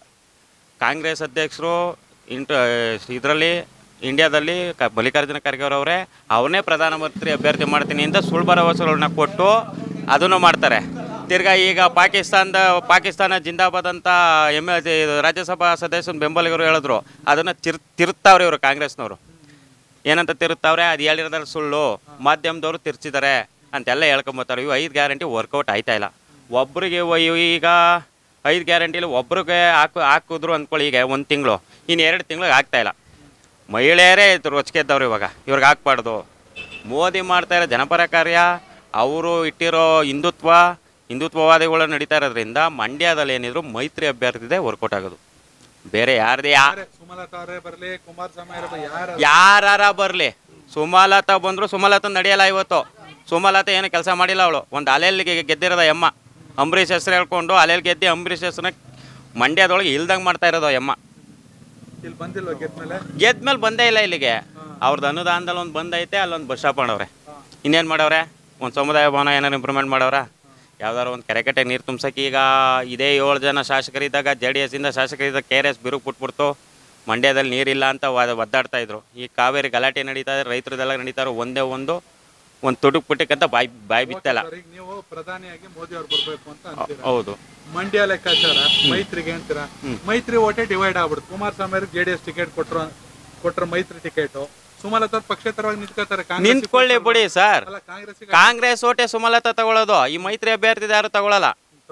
ಕಾಂಗ್ರೆಸ್ ಅಧ್ಯಕ್ಷರು ಇಂಟ ಇದರಲ್ಲಿ ಇಂಡಿಯಾದಲ್ಲಿ ಕ ಮಲ್ಲಿಕಾರ್ಜುನ ಖರ್ಗೆ ಅವರವರೇ ಅವನೇ ಪ್ರಧಾನಮಂತ್ರಿ ಅಭ್ಯರ್ಥಿ ಮಾಡ್ತೀನಿ ಅಂತ ಸುಳ್ಳು ಭರವಸೆಗಳನ್ನ ಕೊಟ್ಟು ಅದನ್ನು ಮಾಡ್ತಾರೆ ತಿರ್ಗಾ ಈಗ ಪಾಕಿಸ್ತಾನದ ಪಾಕಿಸ್ತಾನ ಜಿಂದಾಬಾದ್ ಅಂತ ಎಮ್ ಎಲ್ ರಾಜ್ಯಸಭಾ ಸದಸ್ಯನ ಬೆಂಬಲಿಗರು ಹೇಳಿದ್ರು ಅದನ್ನು ತಿರ್ ತಿರುತ್ತಾವ್ರೆ ಇವರು ಕಾಂಗ್ರೆಸ್ನವರು ಏನಂತ ತಿರುತ್ತಾವ್ರೆ ಅದು ಹೇಳಿರೋದ್ರ ಸುಳ್ಳು ಮಾಧ್ಯಮದವರು ತಿರ್ಚಿದ್ದಾರೆ ಅಂತೆಲ್ಲ ಹೇಳ್ಕೊಂಬತ್ತಾರೆ ಇವು ಐದು ಗ್ಯಾರಂಟಿ ವರ್ಕೌಟ್ ಆಯ್ತಾ ಇಲ್ಲ ಒಬ್ರಿಗೆ ಇವ- ಇವ್ ಈಗ ಐದು ಗ್ಯಾರಂಟಿಲಿ ಒಬ್ರಿಗೆ ಹಾಕು ಹಾಕಿದ್ರು ಅಂದ್ಕೊಳ್ಳಿ ಈಗ ಒಂದು ತಿಂಗಳು ಇನ್ನು ಎರಡು ತಿಂಗಳಿಗೆ ಆಗ್ತಾ ಇಲ್ಲ ಮಹಿಳೆಯರೇ ರೊಚ್ಕೆದ್ದವ್ರು ಇವಾಗ ಇವ್ರಿಗೆ ಹಾಕ್ಬಾರ್ದು ಮೋದಿ ಮಾಡ್ತಾ ಇರೋ ಜನಪರ ಕಾರ್ಯ ಅವರು ಇಟ್ಟಿರೋ ಹಿಂದುತ್ವ ಹಿಂದುತ್ವವಾದಿಗಳು ನಡೀತಾ ಇರೋದ್ರಿಂದ ಮಂಡ್ಯದಲ್ಲಿ ಏನಿದ್ರು ಮೈತ್ರಿ ಅಭ್ಯರ್ಥಿದೆ ವರ್ಕೌಟ್ ಆಗೋದು ಬೇರೆ ಯಾರದೇ ಯಾ ಸುಮಲತಾ ಅವರೇ ಬರಲಿ ಕುಮಾರಸ್ವಾಮಿ ಅವರೇ ಬರ್ಲಿ, ಯಾರು ಯಾರಾರ ಬರಲಿ ಸುಮಲತಾ ಬಂದ್ರು ಸುಮಲತಾ ನಡೆಯಲ್ಲ ಇವತ್ತು ಸುಮಲತಾ ಏನು ಕೆಲಸ ಮಾಡಿಲ್ಲ ಅವಳು ಒಂದು ಅಲೆಯಲ್ಲಿ ಗೆದ್ದಿರೋದ ಎಮ್ಮ ಅಂಬರೀಷ್ ಹೆಸರು ಹೇಳ್ಕೊಂಡು ಅಲೆಯಲ್ಲಿ ಗೆದ್ದಿ ಅಂಬರೀಷ್ ಹೆಸರನ್ನ ಮಂಡ್ಯದೊಳಗೆ ಇಲ್ದಂಗೆ ಮಾಡ್ತಾ ಇರೋದು ಎಮ್ಮ ಇಲ್ಲಿ ಬಂದಿಲ್ವಾ ಗೆದ್ಮೇಲೆ ಗೆದ್ಮೇಲೆ ಬಂದೇ ಇಲ್ಲ ಇಲ್ಲಿಗೆ ಅವ್ರದ್ದು ಅನುದಾನದಲ್ಲಿ ಒಂದು ಬಂದೈತೆ ಅಲ್ಲೊಂದು ಬಸ್ ಸ್ಟಾಪ್ ಮಾಡವ್ರೆ ಇನ್ನೇನು ಮಾಡವ್ರೆ ಒಂದು ಸಮುದಾಯ ಭವನ ಏನಾರು ಇಂಪ್ರೂವ್ಮೆಂಟ್ ಮಾಡವ್ರ ಯಾವ್ದಾರು ಒಂದು ಕೆರೆ ಕಟ್ಟೆ ನೀರು ತುಂಬ್ಸಕ್ಕೆ ಈಗ ಇದೇ ಏಳು ಜನ ಶಾಸಕರಿದ್ದಾಗ ಜೆ ಡಿ ಎಸ್ಸಿಂದ ಶಾಸಕರಿದ್ದಾಗ ಕೆ ಆರ್ ಎಸ್ ಬಿರುಕು ಬಿಟ್ಬಿಡ್ತು ಮಂಡ್ಯದಲ್ಲಿ ನೀರಿಲ್ಲ ಅಂತ ವ- ಒದ್ದಾಡ್ತಾ ಇದ್ರು ಈ ಕಾವೇರಿ ಗಲಾಟೆ ನಡೀತಾ ಇದೆ ರೈತರದೆಲ್ಲ ನಡೀತಾ ಇರೋ ಒಂದೇ ಒಂದು ಒಂದು ತುಡುಕ್ ಪುಟಕ್ಕಂತ ಬಾಯಿ ಬಾಯಿ ಬಿತ್ತಲ್ಲ ಸರ್, ಈಗ ನೀವು ಪ್ರಧಾನಿಯಾಗಿ ಮೋದಿ ಅವ್ರು ಬರ್ಬೇಕು ಅಂತ ಅಂತೀರಾ ಹೌದು ಮಂಡ್ಯ ಲೆಕ್ಕಾಚಾರ ಮೈತ್ರಿಗೆ ಅಂತೀರಾ ಮೈತ್ರಿ ಓಟೆ ಡಿವೈಡ್ ಆಗ್ಬಿಡುತ್ತೆ ಕುಮಾರಸ್ವಾಮಿ ಅವ್ರಿಗೆ ಜೆ ಡಿ ಎಸ್ ಟಿಕೆಟ್ ಕೊಟ್ರು ಕೊಟ್ರ ಮೈತ್ರಿ ಟಿಕೆಟ್ ಸುಮಲತಾ ಅವ್ರು ಪಕ್ಷೇತರವಾಗಿ ನಿಂತ್ಕೋತಾರೆ ಕಾಂಗ್ರೆಸ್ ನಿಂತ್ಕೊಳ್ಳಿ ಬಿಡಿ ಸರ್ ಅಲ್ಲ ಕಾಂಗ್ರೆಸ್ ಕಾಂಗ್ರೆಸ್ ಓಟೆ ಸುಮಲತಾ ತಗೊಳ್ಳೋದು ಈ ಮೈತ್ರಿ ಅಭ್ಯರ್ಥಿ ಯಾರು ತಗೊಳ್ಳಲ್ಲ ತಗೊಳಲ್ಲ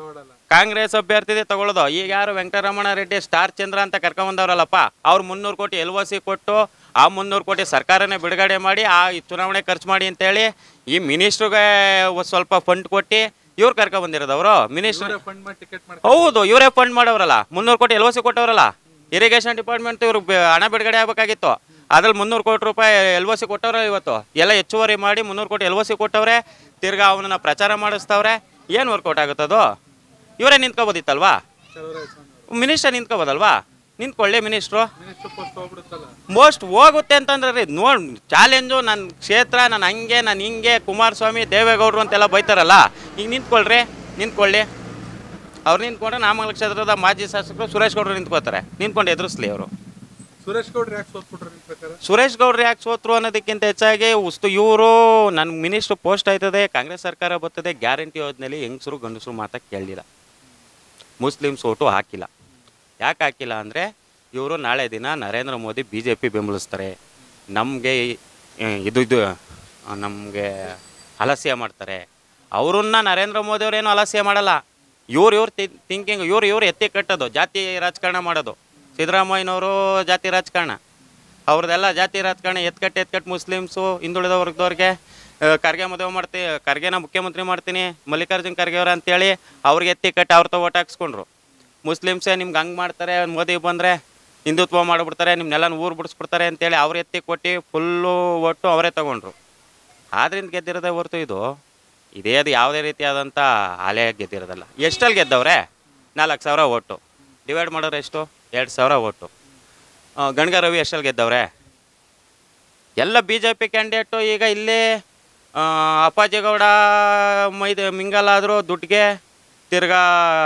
ಕಾಂಗ್ರೆಸ್ ಅಭ್ಯರ್ಥಿದೇ ತಗೊಳ್ಳೋದು ಈಗ ಯಾರು ವೆಂಕಟರಮಣ ರೆಡ್ಡಿ ಸ್ಟಾರ್ ಚಂದ್ರ ಅಂತ ಕರ್ಕೊಂಬಂದವ್ರಲ್ಲಪ್ಪ ಅವ್ರು ಮುನ್ನೂರು ಕೋಟಿ ಎಲ್ ಒ ಸಿ ಕೊಟ್ಟು ಆ ಮುನ್ನೂರು ಕೋಟಿ ಸರ್ಕಾರನೇ ಬಿಡುಗಡೆ ಮಾಡಿ ಆ ಚುನಾವಣೆ ಖರ್ಚು ಮಾಡಿ ಅಂತೇಳಿ ಈ ಮಿನಿಸ್ಟ್ರಿಗೆ ಸ್ವಲ್ಪ ಫಂಡ್ ಕೊಟ್ಟು ಇವ್ರು ಕರ್ಕೊಂಬಂದಿರೋದು ಅವರು ಮಿನಿಸ್ಟ್ರ್ ಹೌದು ಇವರೇ ಫಂಡ್ ಮಾಡವ್ರಲ್ಲ ಮುನ್ನೂರು ಕೋಟಿ ಎಲ್ ಒ ಸಿ ಕೊಟ್ಟವ್ರಲ್ಲ ಇರಿಗೇಷನ್ ಡಿಪಾರ್ಟ್ಮೆಂಟ್ ಇವ್ರು ಬೆ- ಹಣ ಬಿಡುಗಡೆ ಆಗಬೇಕಾಗಿತ್ತು ಅದ್ರಲ್ಲಿ ಮುನ್ನೂರು ಕೋಟಿ ರೂಪಾಯಿ ಎಲ್ ಒ ಸಿ ಕೊಟ್ಟವ್ರೆ ಇವತ್ತು ಎಲ್ಲ ಹೆಚ್ಚುವರಿ ಮಾಡಿ ಮುನ್ನೂರು ಕೋಟಿ ಎಲ್ ಒ ಸಿ ಕೊಟ್ಟವ್ರೆ ತಿರ್ಗಾ ಅವನನ್ನ ಪ್ರಚಾರ ಮಾಡಿಸ್ತವ್ರೆ ಏನು ವರ್ಕೌಟ್ ಆಗುತ್ತದು ಇವರೇ ನಿಂತ್ಕೋಬೋದಿತ್ತಲ್ವಾ ಮಿನಿಸ್ಟರ್ ನಿಂತ್ಕೋಬೋದಲ್ವಾ ನಿಂತ್ಕೊಳ್ಳಿ ಮಿನಿಸ್ಟ್ರು ಮೋಸ್ಟ್ ಹೋಗುತ್ತೆ ಅಂತಂದ್ರೆ ರೀ ನೋಡ್ ಚಾಲೆಂಜು ನನ್ನ ಕ್ಷೇತ್ರ ನಾನು ಹಂಗೆ ನಾನು ಹಿಂಗೆ ಕುಮಾರಸ್ವಾಮಿ ದೇವೇಗೌಡರು ಅಂತೆಲ್ಲ ಬೈತಾರಲ್ಲ ಈಗ ನಿಂತ್ಕೊಳ್ರಿ ನಿಂತ್ಕೊಳ್ಳಿ ಅವ್ರು ನಿಂತ್ಕೊಂಡ್ರೆ ನಾಮಂಗಲ ಕ್ಷೇತ್ರದ ಮಾಜಿ ಶಾಸಕರು ಸುರೇಶ್ ಗೌಡರು ನಿಂತ್ಕೋತಾರೆ ನಿಂತ್ಕೊಂಡು ಎದುರಿಸ್ಲಿ ಅವರು ಸುರೇಶ್ ಗೌಡ್ರು ಯಾಕೆ ಸೋತ್ಬಿಟ್ರು ನಿಮ್ ಪ್ರಕಾರ ಸುರೇಶ್ ಗೌಡ್ರು ಯಾಕೆ ಸೋತ್ರು ಅನ್ನೋದಕ್ಕಿಂತ ಹೆಚ್ಚಾಗಿ ಉಸ್ತು ಇವರು ನನ್ನ ಮಿನಿಸ್ಟ್ರು ಪೋಸ್ಟ್ ಆಯ್ತದೆ ಕಾಂಗ್ರೆಸ್ ಸರ್ಕಾರ ಬರ್ತದೆ ಗ್ಯಾರಂಟಿ ಯೋಜನೆಯಲ್ಲಿ ಹೆಂಗಸರು ಗಂಡಸರು ಮಾತಾ ಕೇಳಲಿಲ್ಲ ಮುಸ್ಲಿಮ್ಸ್ ಓಟು ಹಾಕಿಲ್ಲ ಯಾಕೆ ಹಾಕಿಲ್ಲ ಅಂದರೆ ಇವರು ನಾಳೆ ದಿನ Narendra Modi B J P ಬೆಂಬಲಿಸ್ತಾರೆ ನಮಗೆ ಇದು ಇದು ನಮಗೆ ಅಲಸ್ಯ ಮಾಡ್ತಾರೆ ಅವ್ರನ್ನ ನರೇಂದ್ರ ಮೋದಿ ಅವರೇನು ಅಲಸ್ಯ ಮಾಡಲ್ಲ ಇವ್ರು ಇವ್ರು ಥಿಂಕಿಂಗ್ ಇವ್ರು ಇವ್ರು ಎತ್ತಿ ಕಟ್ಟೋದು ಜಾತಿ ರಾಜಕಾರಣ ಮಾಡೋದು ಸಿದ್ದರಾಮಯ್ಯನವರು ಜಾತಿ ರಾಜಕಾರಣ ಅವ್ರದ್ದೆಲ್ಲ ಜಾತಿ ರಾಜಕಾರಣ ಎತ್ಕಟ್ಟು ಎತ್ಕಟ್ಟು ಮುಸ್ಲಿಮ್ಸು ಹಿಂದುಳಿದ ವರ್ಗದವ್ರಿಗೆ ಆ, ಖರ್ಗೆ ಮದುವೆ ಮಾಡ್ತೀನಿ ಖರ್ಗೆನ ಮುಖ್ಯಮಂತ್ರಿ ಮಾಡ್ತೀನಿ ಮಲ್ಲಿಕಾರ್ಜುನ್ ಖರ್ಗೆ ಅವ್ರ ಅಂತೇಳಿ ಅವ್ರಿಗೆ ಎತ್ತಿ ಕಟ್ಟಿ ಅವ್ರ ಓಟ್ ಹಾಕ್ಸ್ಕೊಂಡ್ರು ಮುಸ್ಲಿಮ್ಸೇ ನಿಮ್ಗೆ ಹಂಗೆ ಮಾಡ್ತಾರೆ ಮೋದಿ ಬಂದರೆ ಹಿಂದುತ್ವ ಮಾಡಿಬಿಡ್ತಾರೆ ನಿಮ್ಮನ್ನೆಲ್ಲ ಊರು ಬಿಡಿಸ್ಬಿಡ್ತಾರೆ ಅಂತೇಳಿ ಅವ್ರು ಎತ್ತಿ ಕೊಟ್ಟು ಫುಲ್ಲು ಒಟ್ಟು ಅವರೇ ತಗೊಂಡ್ರು ಆದ್ರಿಂದ ಗೆದ್ದಿರೋದೇ ಹೊರ್ತು ಇದು ಇದೇ ಅದು ಯಾವುದೇ ರೀತಿಯಾದಂಥ ಅಲೆ ಗೆದ್ದಿರೋದಲ್ಲ ಎಷ್ಟಲ್ಲಿ ಗೆದ್ದವ್ರೆ ನಾಲ್ಕು ಸಾವಿರ ಓಟು ಡಿವೈಡ್ ಮಾಡಿದ್ರೆ ಎಷ್ಟು ಎರಡು ಸಾವಿರ ಓಟು ಆ, ಗಣಗ ರವಿ ಎಷ್ಟಲ್ಲಿ ಗೆದ್ದವ್ರೆ ಎಲ್ಲ ಬಿ ಜೆ ಪಿ ಕ್ಯಾಂಡಿಡೇಟು ಈಗ ಇಲ್ಲಿ ಆ, ಅಪ್ಪಾಜಿಗೌಡ ಮೈದ ಮಿಂಗಲಾದರೂ ದುಡ್ಡಿಗೆ ತಿರ್ಗಾ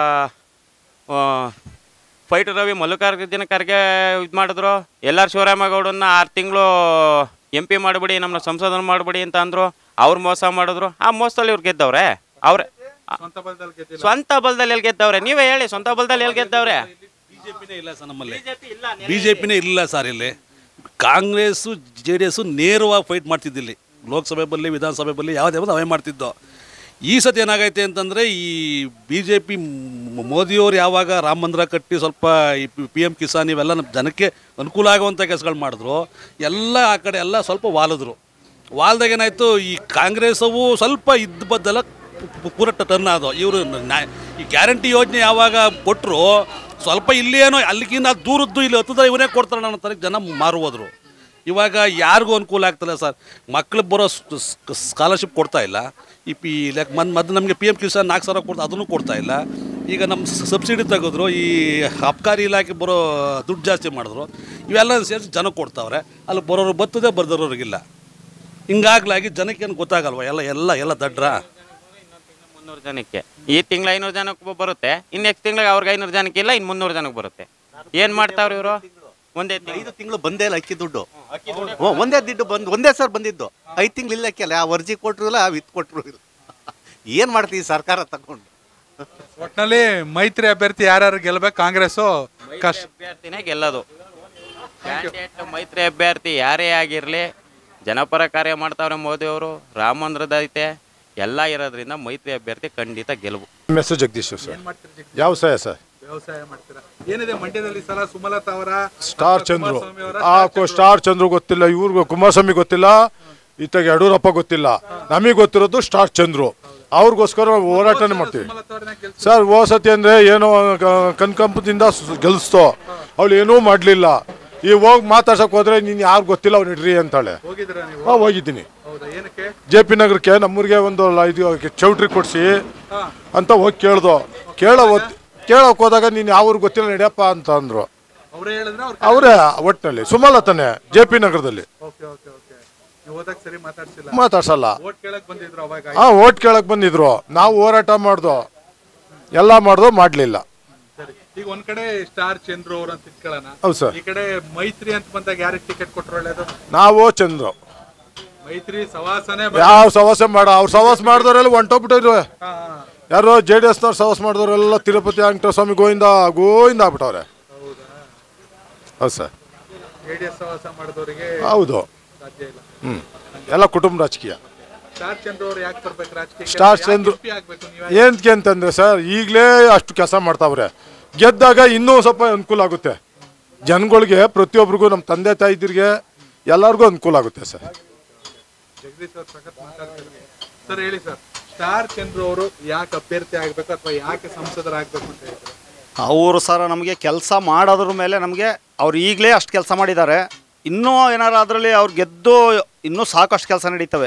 ಫೈಟ್ ರವಿ ಮಲ್ಲಿಕಾರ್ಜುನ ಖರ್ಗೆ ಇದು ಮಾಡಿದ್ರು ಎಲ್ಲಾರು ಶಿವರಾಮೇಗೌಡನ್ನ ಆರು ತಿಂಗಳು ಎಂ ಪಿ ಮಾಡಿಬಿಡಿ ನಮ್ಮನ್ನ ಸಂಸದನ ಮಾಡಿಬಿಡಿ ಅಂತ ಅಂದರು ಅವ್ರು ಮೋಸ ಮಾಡಿದ್ರು ಆ ಮೋಸದಲ್ಲಿ ಇವ್ರು ಗೆದ್ದವ್ರೆ ಅವ್ರೆ ಸ್ವಂತ ಬಲದಲ್ಲಿ ಎಲ್ಲಿ ಗೆದ್ದವ್ರೆ ನೀವೇ ಹೇಳಿ ಸ್ವಂತ ಬಲದಲ್ಲಿ ಎಲ್ಲಿ ಗೆದ್ದವ್ರೆ ಬಿಜೆಪಿನೇ ಇಲ್ಲ ಸರ್ ನಮ್ಮಲ್ಲಿ ಬಿಜೆಪಿನೇ ಇಲ್ಲ ಸರ್ ಇಲ್ಲಿ ಕಾಂಗ್ರೆಸ್ಸು ಜೆ ಡಿ ಎಸ್ಸು ನೇರವಾಗಿ ಫೈಟ್ ಮಾಡ್ತಿದ್ದಿಲ್ಲಿ ಲೋಕಸಭೆ ಬರಲಿ ವಿಧಾನಸಭೆ ಬರಲಿ ಯಾವುದೇ ಬಂದು ಅವೇ ಮಾಡ್ತಿದ್ದೋ ಈ ಸತಿ ಏನಾಗೈತೆ ಅಂತಂದರೆ ಈ ಬಿ ಜೆ ಪಿ ಮೋದಿಯವರು ಯಾವಾಗ ರಾಮ ಮಂದಿರ ಕಟ್ಟಿ ಸ್ವಲ್ಪ ಈ ಪಿ ಎಮ್ ಕಿಸಾನ್ ಇವೆಲ್ಲ ನಮ್ಮ ಜನಕ್ಕೆ ಅನುಕೂಲ ಆಗುವಂಥ ಕೆಲಸಗಳು ಮಾಡಿದ್ರು ಎಲ್ಲ ಆ ಕಡೆ ಎಲ್ಲ ಸ್ವಲ್ಪ ವಾಲಿದ್ರು ವಾಲ್ದಾಗ ಏನಾಯಿತು ಈ ಕಾಂಗ್ರೆಸ್ಸವು ಸ್ವಲ್ಪ ಇದ್ದ ಬದ್ದೆಲ್ಲ ಪು- ಪೂರ ಟರ್ನ್ ಆದವು ಇವರು ಈ ಗ್ಯಾರಂಟಿ ಯೋಜನೆ ಯಾವಾಗ ಕೊಟ್ಟರು ಸ್ವಲ್ಪ ಇಲ್ಲೇನೋ ಅಲ್ಲಿಗಿಂತ ದೂರದ್ದು ಇಲ್ಲಿ ಹತ್ತದ ಇವರೇ ಕೊಡ್ತಾರೆ ಅನ್ನೋ ಥರ ಜನ ಮಾರುವುದ್ರು ಇವಾಗ ಯಾರಿಗೂ ಅನುಕೂಲ ಆಗ್ತಿಲ್ಲ ಸರ್ ಮಕ್ಳಿಗೆ ಬರೋ ಸ್ಕಾಲರ್ಶಿಪ್ ಕೊಡ್ತಾ ಇಲ್ಲ ಈ ಪಿ ಲೈಕ್ ಮನ್ ಮೊದಲು ನಮಗೆ ಪಿ ಎಮ್ ಕಿಸಾನ್ ನಾಲ್ಕು ಸಾವಿರ ಕೊಡ್ತಾ ಅದನ್ನು ಕೊಡ್ತಾ ಇಲ್ಲ ಈಗ ನಮ್ಮ ಸಬ್ಸಿಡಿ ತೆಗೆದ್ರು ಈ ಅಬ್ಕಾರಿ ಇಲಾಖೆ ಬರೋ ದುಡ್ಡು ಜಾಸ್ತಿ ಮಾಡಿದ್ರು ಇವೆಲ್ಲ ಸೇರಿಸಿ ಜನಕ್ಕೆ ಕೊಡ್ತಾವ್ರೆ ಅಲ್ಲಿ ಬರೋರು ಬರ್ತದೆ ಬರ್ದಿರೋರಿಗಿಲ್ಲ ಹಿಂಗಾಗ್ಲಾಗಿ ಜನಕ್ಕೇನು ಗೊತ್ತಾಗಲ್ವ ಎಲ್ಲ ಎಲ್ಲ ಎಲ್ಲ ದಡ್ರ ಮುನ್ನೂರು ಜನಕ್ಕೆ ಈ ತಿಂಗಳು ಐನೂರು ಜನಕ್ಕೆ ಬರುತ್ತೆ ಇನ್ನು ನೆಕ್ಸ್ಟ್ ತಿಂಗಳಿಗೆ ಅವ್ರಿಗೆ ಐನೂರು ಜನಕ್ಕೆ ಇಲ್ಲ ಇನ್ನು ಮುನ್ನೂರು ಜನಕ್ಕೆ ಬರುತ್ತೆ ಏನು ಮಾಡ್ತಾವ್ರಿ ಇವರು ಒಂದೇ ಐದು ತಿಂಗಳು ಬಂದೇ ಇಲ್ಲ ಅಕ್ಕಿ ದುಡ್ಡು ಹ್ಞೂ ಒಂದೇ ದುಡ್ಡು ಬಂದು ಒಂದೇ ಸರ್ ಬಂದಿದ್ದು ಐದು ತಿಂಗಳು ಇಲ್ಲ ಅಕ್ಕಿ ಅಲ್ಲ ಆ ಅರ್ಜಿ ಕೊಟ್ಟರು ಇಲ್ಲ ಆ ವಿತ್ ಕೊಟ್ಟರು ಇಲ್ಲ ಏನು ಮಾಡ್ತೀವಿ ಸರ್ಕಾರ ತಗೊಂಡು ಒಟ್ನಲ್ಲಿ ಮೈತ್ರಿ ಅಭ್ಯರ್ಥಿ ಯಾರ್ಯಾರು ಗೆಲ್ಬೇಕು ಕಾಂಗ್ರೆಸ್ಸು ಕಷ್ಟ ಅಭ್ಯರ್ಥಿನೇ ಗೆಲ್ಲೋದು ಕ್ಯಾಂಡಿಡೇಟ್ ಮೈತ್ರಿ ಅಭ್ಯರ್ಥಿ ಯಾರೇ ಆಗಿರಲಿ ಜನಪರ ಕಾರ್ಯ ಮಾಡ್ತಾವ್ರೆ ಮೋದಿ ಅವರು ರಾಮ ಮಂದಿರದ ಐತೆ ಎಲ್ಲ ಇರೋದ್ರಿಂದ ಮೈತ್ರಿ ಅಭ್ಯರ್ಥಿ ಖಂಡಿತ ಗೆಲುವು ಮೆಸೇಜ್ ಜಗದೀಶ್ ಸರ್ ಯಾವ ಸಹ ಸರ್ ವ್ಯವಸಾಯ ಮಾಡ್ತೀರಾ ಏನಿದೆ ಮಂಡ್ಯದಲ್ಲಿ ಈ ಸಲ ಸುಮಲತಾ ಅವರ ಸ್ಟಾರ್ ಚಂದ್ರು ಆ ಕೊ- ಸ್ಟಾರ್ ಚಂದ್ರು ಗೊತ್ತಿಲ್ಲ ಇವ್ರಿಗೂ ಕುಮಾರಸ್ವಾಮಿ ಗೊತ್ತಿಲ್ಲ ಇತ್ತಾಗ ಯಡಿಯೂರಪ್ಪ ಗೊತ್ತಿಲ್ಲ ನಮಗೆ ಗೊತ್ತಿರೋದು ಸ್ಟಾರ್ ಚಂದ್ರು ಅವ್ರಿಗೋಸ್ಕರ ಹೋರಾಟನೇ ಮಾಡ್ತೀವಿ ಸರ್ ಓ ಸತಿ ಅಂದ್ರೆ ಏನೋ ಕ- ಕನ್ಕಂಪದಿಂದ ಸ್- ಗೆಲ್ಸ್ತೋ ಅವಳು ಏನೂ ಮಾಡಲಿಲ್ಲ ಈ ಹೋಗಿ ಮಾತಾಡ್ಸಕ್ ಹೋದ್ರೆ ನೀನು ಯಾರು ಗೊತ್ತಿಲ್ಲ ಅವ್ನು ಇಡ್ರಿ ಅಂತಾಳೆ ಹೋಗಿದ್ದೀರಾ ನೀವು ಹಾಂ ಹೋಗಿದ್ದೀನಿ ಹೌದಾ ಏನಕ್ಕೆ ಜೆ ಪಿ ನಗರಕ್ಕೆ ನಮ್ಮೂರಿಗೆ ಒಂದು ಲ- ಇದು ಚೌಟ್ರಿ ಕೊಡಿಸಿ ಅಂತ ಹೋಗಿ ಕೇಳ್ದು ಕೇಳೋ ಹೊತ್ ಕೇಳೋಕೆ ಹೋದಾಗ ನೀನು ಯಾವ ಗೊತ್ತಿಲ್ಲ ನಡೆಯಪ್ಪ ಅಂತ ಅಂದ್ರು ಅವರೇ ಹೇಳಿದ್ರೆ ಅವ್ರು ಅವರೇ ಒಟ್ಟಿನಲ್ಲಿ ಸುಮಲತಾನೆ ಜೆ ಪಿ ನಗರದಲ್ಲಿ ಓಕೆ ಓಕೆ ಓಕೆ ನೀವು ಹೋದಾಗ ಸರಿ ಮಾತಾಡ್ಸಿಲ್ಲ ಮಾತಾಡ್ಸಲ್ಲ ಓಟ್ ಕೇಳಕ್ ಬಂದಿದ್ರು ಅವಾಗ ಹಾ ಓಟ್ ಕೇಳಕ್ ಬಂದಿದ್ರು ನಾವು ಹೋರಾಟ ಮಾಡ್ದು ಎಲ್ಲ ಮಾಡ್ದು ಮಾಡ್ಲಿಲ್ಲ ಸರಿ ಈಗ ಒಂದ್ ಕಡೆ ಸ್ಟಾರ್ ಚಂದ್ರು ಅವ್ರ ಅಂತ ಇಟ್ಕೊಳ್ಳೋಣ ಹೌದು ಸರ್. ಈ ಕಡೆ ಮೈತ್ರಿ ಅಂತ ಬಂದಾಗ ಯಾರಿಗೆ ಟಿಕೆಟ್ ಕೊಟ್ರು ಒಳ್ಳೇದು ನಾವು ಚಂದ್ರು ಮೈತ್ರಿ ಸವಾಸನೆ ಯಾವ ಸವಾಸ ಮಾಡ ಅವ್ರು ಸವಾಸ ಮಾಡಿದವರೆಲ್ಲ ಹೊಂಟೋಗ್ಬಿಟ್ಟಿದ್ರು ಯಾರು ಜೆ ಡಿ ಎಸ್ನವ್ರು ಸವಾಸ ಮಾಡಿದವರೆಲ್ಲ ತಿರುಪತಿ ವೆಂಕಟೇಶ್ವರ ಸ್ವಾಮಿ ಗೋವಿಂದ ಗೋವಿಂದ ಆಗ್ಬಿಟ್ಟವ್ರೆ ಹೌದು ಸರ್ ಜೆಡಿಎಸ್ ಸವಾಸ ಮಾಡಿದವರಿಗೆ ಹೌದು ಸಾಧ್ಯ ಇಲ್ಲ ಹ್ಮ್ ಎಲ್ಲ ಕುಟುಂಬ ರಾಜಕೀಯ ಸ್ಟಾರ್ ಚಂದ್ರ ಅವ್ರು ಯಾಕೆ ಬರ್ಬೇಕು ರಾಜಕೀಯ ಸ್ಟಾರ್ ಚಂದ್ರು ಏನಕ್ಕೆ ಅಂತಂದ್ರೆ ಸರ್ ಈಗಲೇ ಅಷ್ಟು ಕೆಲಸ ಮಾಡ್ತಾವ್ರೆ ಗೆದ್ದಾಗ ಇನ್ನೂ ಸ್ವಲ್ಪ ಅನುಕೂಲ ಆಗುತ್ತೆ ಜನಗಳಿಗೆ ಪ್ರತಿಯೊಬ್ಬರಿಗೂ ನಮ್ಮ ತಂದೆ ತಾಯಿದಿರಿಗೆ ಎಲ್ಲರಿಗೂ ಅನುಕೂಲ ಆಗುತ್ತೆ ಸರ್ ಜಗದೀಶ್ ಅವ್ರು ಸಖತ್ ಮಾತಾಡ್ತಾರೆ ಸರ್ ಹೇಳಿ ಸರ್ ಸ್ಟಾರ್ ಚಂದ್ರ ಅವರು ಯಾಕೆ ಅಭ್ಯರ್ಥಿ ಆಗ್ಬೇಕು ಅಥವಾ ಯಾಕೆ ಸಂಸದರಾಗಬೇಕು ಅಂತ ಹೇಳ್ತಾರೆ ಅವರು ಸರ್ ನಮಗೆ ಕೆಲಸ ಮಾಡೋದ್ರ ಮೇಲೆ ನಮಗೆ ಅವ್ರು ಈಗಲೇ ಅಷ್ಟು ಕೆಲಸ ಮಾಡಿದ್ದಾರೆ ಇನ್ನೂ ಏನಾರು ಅದರಲ್ಲಿ ಅವ್ರು ಗೆದ್ದು ಇನ್ನೂ ಸಾಕಷ್ಟು ಕೆಲಸ ನಡೀತವೆ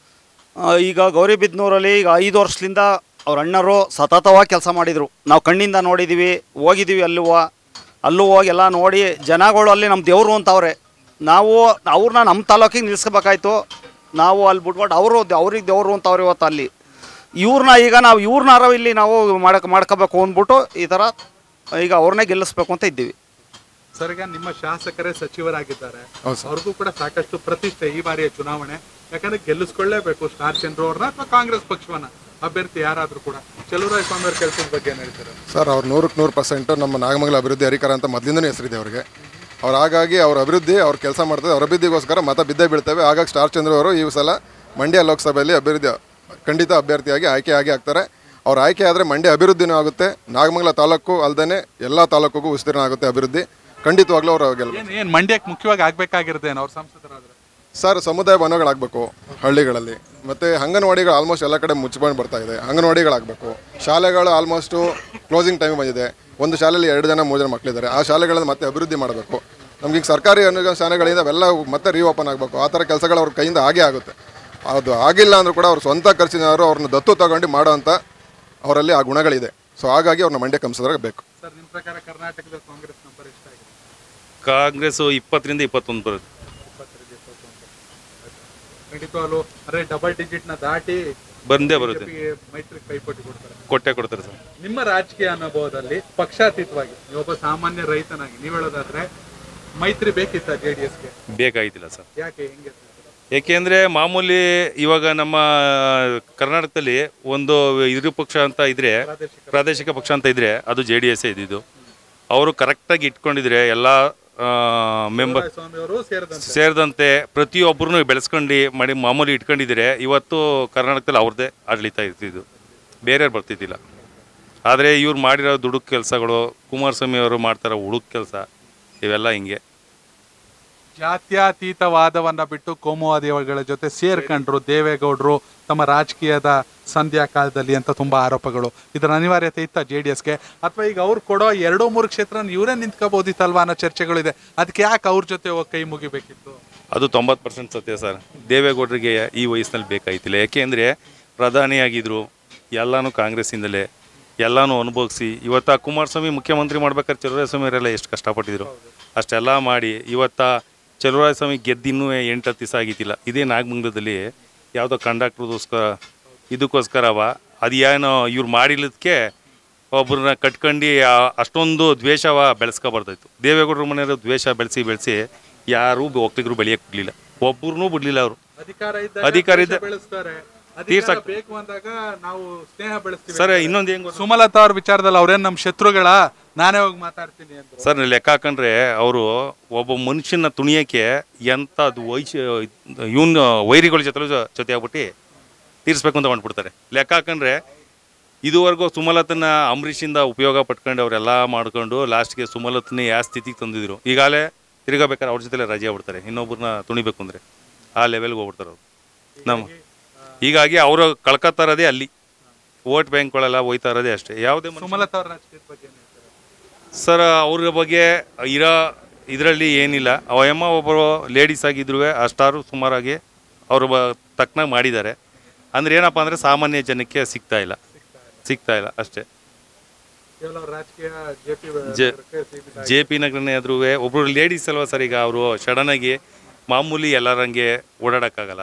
ಆ, ಈಗ ಗೌರಿಬಿದ್ನೂರಲ್ಲಿ ಈಗ ಐದು ವರ್ಷದಿಂದ ಅವ್ರ ಅಣ್ಣರು ಸತತವಾಗಿ ಕೆಲಸ ಮಾಡಿದರು ನಾವು ಕಣ್ಣಿಂದ ನೋಡಿದ್ದೀವಿ ಹೋಗಿದ್ದೀವಿ ಅಲ್ಲೂ ಅಲ್ಲೂ ಹೋಗಿ ಎಲ್ಲ ನೋಡಿ ಜನಗಳು ಅಲ್ಲಿ ನಮ್ಮ ದೇವರು ಅಂತವ್ರೆ ನಾವು ಅವ್ರನ್ನ ನಮ್ಮ ತಾಲೂಕಿಗೆ ನಿಲ್ಲಿಸ್ಕೋಬೇಕಾಯ್ತು ನಾವು ಅಲ್ಲಿ ಬಿಟ್ಬಿಟ್ಟು ಅವರು ಅವ್ರಿಗೆ ದೇವರು ಅಂತವ್ರೆ ಇವತ್ತು ಅಲ್ಲಿ ಇವ್ರನ್ನ ಈಗ ನಾವು ಇವ್ರನ್ನಾರ ಇಲ್ಲಿ ನಾವು ಮಾಡಕ್ ಮಾಡ್ಕೋಬೇಕು ಅಂದ್ಬಿಟ್ಟು ಈ ಥರ ಈಗ ಅವ್ರನ್ನೇ ಗೆಲ್ಲಿಸ್ಬೇಕು ಅಂತ ಇದ್ದೀವಿ ಸರ್ ಈಗ ನಿಮ್ಮ ಶಾಸಕರೇ ಸಚಿವರಾಗಿದ್ದಾರೆ ಹೌದು ಸರ್. ಅವ್ರಿಗೂ ಕೂಡ ಸಾಕಷ್ಟು ಪ್ರತಿಷ್ಠೆ ಈ ಬಾರಿಯ ಚುನಾವಣೆ ಯಾಕಂದ್ರೆ ಗೆಲ್ಲಿಸ್ಕೊಳ್ಳೇಬೇಕು ಸ್ಟಾರ್ ಚಂದ್ರ ಅವ್ರನ್ನ ಅಥವಾ ಕಾಂಗ್ರೆಸ್ ಪಕ್ಷವನ್ನ ಅಭ್ಯರ್ಥಿ ಯಾರಾದ್ರೂ ಕೂಡ ಚಲುವರಾಯ ಸ್ವಾಮಿ ಅವ್ರ ಕೆಲಸದ ಬಗ್ಗೆ ಏನ್ ಹೇಳ್ತಾರೆ ಸರ್ ಅವ್ರು ನೂರಕ್ಕೆ ನೂರು ಪರ್ಸೆಂಟ್ ನಮ್ಮ ನಾಗಮಂಗಲ ಅಭಿವೃದ್ಧಿ ಅಧಿಕಾರ ಅಂತ ಮೊದಲಿಂದನೇ ಹೆಸರಿದೆ ಅವ್ರಿಗೆ ಅವ್ರು ಹಾಗಾಗಿ ಅವ್ರ ಅಭಿವೃದ್ಧಿ ಅವ್ರ ಕೆಲಸ ಮಾಡ್ತಾರೆ ಅವ್ರ ಅಭಿವೃದ್ಧಿಗೋಸ್ಕರ ಮತ ಬಿದ್ದೇ ಬೀಳ್ತವೆ ಹಾಗಾಗಿ ಸ್ಟಾರ್ ಚಂದ್ರ ಅವರು ಈ ಸಲ ಮಂಡ್ಯ ಲೋಕಸಭೆಯಲ್ಲಿ ಅಭಿವೃದ್ಧಿ ಖಂಡಿತ ಅಭ್ಯರ್ಥಿಯಾಗಿ ಆಯ್ಕೆ ಆಗಿ ಆಗ್ತಾರೆ ಅವ್ರ ಆಯ್ಕೆ ಆದರೆ ಮಂಡ್ಯ ಅಭಿವೃದ್ಧಿನೂ ಆಗುತ್ತೆ ನಾಗಮಂಗಲ ತಾಲೂಕು ಅಲ್ಲದೆ ಎಲ್ಲ ತಾಲೂಕಿಗೂ ವಿಸ್ತೀರ್ಣ ಆಗುತ್ತೆ ಅಭಿವೃದ್ಧಿ ಖಂಡಿತವಾಗ್ಲೂ ಅವರು ಗೆಲ್ಲ ಏನ್ ಏನ್ ಮಂಡ್ಯಕ್ಕೆ ಮುಖ್ಯವಾಗಿ ಆಗ್ಬೇಕಾಗಿರ್ತೇನೆ ಅವ್ರ ಸಂಸದರಾದ್ರೆ ಸರ್ ಸಮುದಾಯ ಭವನಗಳಾಗಬೇಕು ಹಳ್ಳಿಗಳಲ್ಲಿ ಮತ್ತು ಅಂಗನವಾಡಿಗಳು ಆಲ್ಮೋಸ್ಟ್ ಎಲ್ಲ ಕಡೆ ಮುಚ್ಕೊಂಡು ಬರ್ತಾ ಇದೆ ಅಂಗನವಾಡಿಗಳಾಗಬೇಕು ಶಾಲೆಗಳು ಆಲ್ಮೋಸ್ಟು ಕ್ಲೋಸಿಂಗ್ ಟೈಮ್ ಬಂದಿದೆ ಒಂದು ಶಾಲೆಯಲ್ಲಿ ಎರಡು ಜನ ಮೂರು ಜನ ಮಕ್ಕಳಿದ್ದಾರೆ ಆ ಶಾಲೆಗಳನ್ನು ಮತ್ತೆ ಅಭಿವೃದ್ಧಿ ಮಾಡಬೇಕು ನಮ್ಗೆ ಈಗ ಸರ್ಕಾರಿ ಅನುದಾನ ಶಾಲೆಗಳಿಂದ ಅವೆಲ್ಲ ಮತ್ತೆ ರೀಓಪನ್ ಆಗಬೇಕು ಆ ಥರ ಕೆಲಸಗಳು ಅವ್ರ ಕೈಯಿಂದ ಆಗೇ ಆಗುತ್ತೆ ಅದು ಆಗಿಲ್ಲ ಅಂದರೂ ಕೂಡ ಅವ್ರ ಸ್ವಂತ ಖರ್ಚಿನವರು ಅವ್ರನ್ನ ದತ್ತು ತಗೊಂಡು ಮಾಡೋ ಅಂಥ ಅವರಲ್ಲಿ ಆ ಗುಣಗಳಿದೆ ಸೊ ಹಾಗಾಗಿ ಅವ್ರನ್ನ ಮಂಡ್ಯ ಕಂಸದಾಗ ಬೇಕು ಸರ್ ನಿಮ್ ಪ್ರಕಾರ ಕರ್ನಾಟಕದ ಕಾಂಗ್ರೆಸ್ ನಂಬರ್ ಎಷ್ಟಾಗಿದೆ ಕಾಂಗ್ರೆಸ್ ಇಪ್ಪತ್ತರಿಂದ ಇಪ್ಪತ್ತೊಂದು ಬರುತ್ತೆ ಇಪ್ಪತ್ತರಿಂದ ಇಪ್ಪತ್ತೊಂದು ಖಂಡಿತವಾಗ್ಲು ಅಂದ್ರೆ ಡಬಲ್ ಡಿಜಿಟ್ ನ ದಾಟಿ ಬಂದೇ ಬರುತ್ತೆ. BJP ಗೆ ಮೈತ್ರಿ ಕೈಪಟ್ಟು ಕೊಡ್ತಾರೆ ಕೊಟ್ಟೆ ಕೊಡ್ತಾರೆ ಸರ್ ನಿಮ್ಮ ರಾಜಕೀಯ ಅನುಭವದಲ್ಲಿ ಪಕ್ಷಾತೀತವಾಗಿ ನೀವೊಬ್ಬ ಸಾಮಾನ್ಯ ರೈತನಾಗಿ ನೀವ್ ಹೇಳೋದಾದ್ರೆ ಮೈತ್ರಿ ಬೇಕಿತ್ತ ಜೆ ಡಿ ಎಸ್ಗೆ ಬೇಕಾಗಿದ್ದಿಲ್ಲ ಸರ್ ಯಾಕೆ ಹೆಂಗೆ ಏಕೆಂದರೆ ಮಾಮೂಲಿ ಇವಾಗ ನಮ್ಮ ಕರ್ನಾಟಕದಲ್ಲಿ ಒಂದು ಇದ್ರ ಪಕ್ಷ ಅಂತ ಇದ್ರೆ ಪ್ರಾದೇಶಿಕ ಪಕ್ಷ ಅಂತ ಇದ್ರೆ ಅದು ಜೆ ಡಿ ಎಸ್ ಇದ್ದಿದ್ದು ಅವರು ಕರೆಕ್ಟಾಗಿ ಇಟ್ಕೊಂಡಿದ್ರೆ ಎಲ್ಲ ಮೆಂಬರ್ ಸ್ವಾಮಿ ಅವರು ಸೇರಿದಂತೆ ಸೇರಿದಂತೆ ಪ್ರತಿಯೊಬ್ಬರನ್ನು ಬೆಳೆಸ್ಕೊಂಡು ಮಾಡಿ ಮಾಮೂಲಿ ಇಟ್ಕೊಂಡಿದ್ರೆ ಇವತ್ತು ಕರ್ನಾಟಕದಲ್ಲಿ ಅವ್ರದ್ದೇ ಆಡಳಿತ ಇರ್ತಿದ್ದು ಬೇರೆಯವ್ರು ಬರ್ತಿದ್ದಿಲ್ಲ ಆದರೆ ಇವ್ರು ಮಾಡಿರೋ ದುಡುಕ್ ಕೆಲಸಗಳು ಕುಮಾರಸ್ವಾಮಿ ಅವರು ಮಾಡ್ತಾರೋ ಹುಡುಕ್ ಕೆಲಸ ಇವೆಲ್ಲ ಹಿಂಗೆ ಜಾತ್ಯತೀತವಾದವನ್ನ ಬಿಟ್ಟು ಕೋಮುವಾದಿಗಳ ಜೊತೆ ಸೇರ್ಕೊಂಡ್ರು ದೇವೇಗೌಡರು ತಮ್ಮ ರಾಜಕೀಯದ ಸಂಧ್ಯಾ ಕಾಲದಲ್ಲಿ ಅಂತ ತುಂಬಾ ಆರೋಪಗಳು ಇದರ ಅನಿವಾರ್ಯತೆ ಇತ್ತ ಜೆ ಡಿ ಎಸ್ಗೆ ಅಥವಾ ಈಗ ಅವ್ರು ಕೊಡೋ ಎರಡೋ ಮೂರು ಕ್ಷೇತ್ರ ಇವರೇ ನಿಂತ್ಕೋಬಹುದಿತ್ತಲ್ವಾ ಅನ್ನೋ ಚರ್ಚೆಗಳಿದೆ ಅದಕ್ಕೆ ಯಾಕೆ ಅವ್ರ ಜೊತೆ ಹೋಗಿ ಕೈ ಮುಗಿಬೇಕಿತ್ತು ಅದು ತೊಂಬತ್ತು ಪರ್ಸೆಂಟ್ ಸತ್ಯ ಸರ್ ದೇವೇಗೌಡರಿಗೆ ಈ ವಯಸ್ಸಿನಲ್ಲಿ ಬೇಕಾಯ್ತಿಲ್ಲ ಯಾಕೆಂದರೆ ಪ್ರಧಾನಿಯಾಗಿದ್ದರು ಎಲ್ಲನೂ ಕಾಂಗ್ರೆಸ್ಸಿಂದಲೇ ಎಲ್ಲನೂ ಅನುಭವಿಸಿ ಇವತ್ತು ಆ ಕುಮಾರಸ್ವಾಮಿ ಮುಖ್ಯಮಂತ್ರಿ ಮಾಡ್ಬೇಕಾದ್ರೆ ಚಲುವರಾಯಸ್ವಾಮಿ ಅವರೆಲ್ಲ ಎಷ್ಟು ಕಷ್ಟಪಟ್ಟಿದ್ರು ಅಷ್ಟೆಲ್ಲ ಮಾಡಿ ಇವತ್ತ ಚಲುವರಾಯಸ್ವಾಮಿ ಗೆದ್ದಿನ್ನೂ ಎಂಟು ಹತ್ತು ದಿವಸ ಆಗಿತ್ತಿಲ್ಲ ಇದೇ ನಾಗಮಂಗಲದಲ್ಲಿ ಯಾವುದೋ ಕಂಡಕ್ಟ್ರದೋಸ್ಕರ ಇದಕ್ಕೋಸ್ಕರವ ಅದು ಏನೋ ಇವ್ರು ಮಾಡಿಲ್ಲದಕ್ಕೆ ಒಬ್ಬರನ್ನ ಕಟ್ಕೊಂಡು ಆ- ಅಷ್ಟೊಂದು ದ್ವೇಷವ ಬೆಳೆಸ್ಕೊಬಾರ್ದಾಯ್ತು ದೇವೇಗೌಡರ ಮನೆಯವರು ದ್ವೇಷ ಬೆಳೆಸಿ ಬೆಳೆಸಿ ಯಾರೂ ಒಕ್ಕಲಿಗರು ಬೆಳೆಯಕ್ಕೆ ಬಿಡಲಿಲ್ಲ ಒಬ್ಬರನ್ನೂ ಬಿಡಲಿಲ್ಲ ಅವರು ಅಧಿಕಾರ ಅಧಿಕಾರ ದ್ವೇಷ ಇದ್ದ- ಬೆಳೆಸ್ತಾರೆ ಅಧಿಕಾರ ತೀರ್ಸಕ್- ಬೇಕು ಅಂದಾಗ ನಾವು ಸ್ನೇಹ ಬೆಳೆಸ್ತೀವಿ ಸರ್ ಇನ್ನೊಂದು ಹೆಂಗ್ ಸುಮಲತಾ ಅವ್ರ ವಿಚಾರದಲ್ಲಿ ಅವ್ರೇನ್ ನಮ್ಮ ಶತ್ರುಗಳ ನಾನೇ ಹೋಗಿ ಮಾತಾಡ್ತೀನಿ ಅಂತ ಸರ್ ನೀವು ಲೆಕ್ಕ ಹಾಕೊಂಡ್ರೆ ಅವರು ಒಬ್ಬ ಮನುಷ್ಯನ ತುಣಿಯೋಕ್ಕೆ ಎಂಥದ್ದು ವೈಶ ಇವನ್ ವೈರಿಗಳ ಜೊತೆ ಜೊತೆ ಆಗ್ಬಿಟ್ಟು ತೀರಿಸ್ಬೇಕು ಅಂತ ಮಾಡ್ಬಿಡ್ತಾರೆ ಲೆಕ್ಕ ಹಾಕೊಂಡ್ರೆ ಇದುವರೆಗೂ ಸುಮಲತನ ಅಂಬರೀಷಿಂದ ಉಪಯೋಗ ಪಟ್ಕೊಂಡು ಅವರೆಲ್ಲ ಮಾಡ್ಕೊಂಡು ಲಾಸ್ಟ್ಗೆ ಸುಮಲತನ ಯಾವ ಸ್ಥಿತಿಗೆ ತಂದಿದ್ರು ಈಗಾಗಲೇ ತಿರ್ಗಬೇಕಾದ್ರೆ ಅವ್ರ ಜೊತೆಲೆ ರಜೆ ಆಗ್ಬಿಡ್ತಾರೆ ಇನ್ನೊಬ್ಬರನ್ನ ತುಣಿಬೇಕು ಅಂದರೆ ಆ ಲೆವೆಲ್ಗೆ ಹೋಗ್ಬಿಡ್ತಾರೆ ಅವರು ನಮ್ಮ ಹೀಗಾಗಿ ಅವರು ಕಳ್ಕೊತಾ ಇರೋದೇ ಅಲ್ಲಿ ವೋಟ್ ಬ್ಯಾಂಕ್ಗಳೆಲ್ಲ ಹೋಯ್ತಾ ಇರೋದೇ ಅಷ್ಟೇ ಯಾವುದೇ ಮನುಷ್ಯ- ಸುಮಲತಾ ಅವ್ರ ರಾಜಕೀಯದ ಬಗ್ಗೆ ಏನ್ ಹೇಳ್ತೀರಾ? ಸರ್ ಅವ್ರ ಬಗ್ಗೆ ಇರೋ ಇದರಲ್ಲಿ ಏನಿಲ್ಲ ಅವ ಅಮ್ಮ ಒಬ್ಬರು ಲೇಡೀಸ್ ಆಗಿದ್ರು ಅಷ್ಟಾರು ಸುಮಾರಾಗಿ ಅವರು ಬ ತಕ್ಕನಾಗಿ ಮಾಡಿದ್ದಾರೆ ಅಂದ್ರೆ ಏನಪ್ಪ ಅಂದರೆ ಸಾಮಾನ್ಯ ಜನಕ್ಕೆ ಸಿಗ್ತಾ ಇಲ್ಲ ಸಿಗ್ತಾ ಇಲ್ಲ ಅಷ್ಟೇ ಕೇವಲ ಅವ್ರ ರಾಜಕೀಯ J P J J P ನಗರನೇ ಆದ್ರೂ ಒಬ್ಬರು ಲೇಡೀಸ್ ಅಲ್ವಾ ಸರ್ ಈಗ ಅವರು ಸಡನ್ನಾಗಿ ಮಾಮೂಲಿ ಎಲ್ಲರಂಗೆ ಓಡಾಡೋಕ್ಕಾಗಲ್ಲ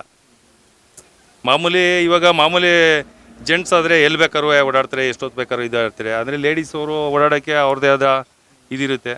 ಮಾಮೂಲಿ ಇವಾಗ ಮಾಮೂಲಿ ಜೆಂಟ್ಸ್ ಆದರೆ ಎಲ್ಲಿ ಬೇಕಾದ್ರೂ ಓಡಾಡ್ತಾರೆ ಎಷ್ಟೊತ್ತು ಬೇಕಾದ್ರೂ ಇದಾಡ್ತಾರೆ ಅಂದರೆ ಲೇಡೀಸ್ ಅವರು ಓಡಾಡೋಕ್ಕೆ ಅವ್ರದ್ದೇ ಆದ ಇದಿರುತ್ತೆ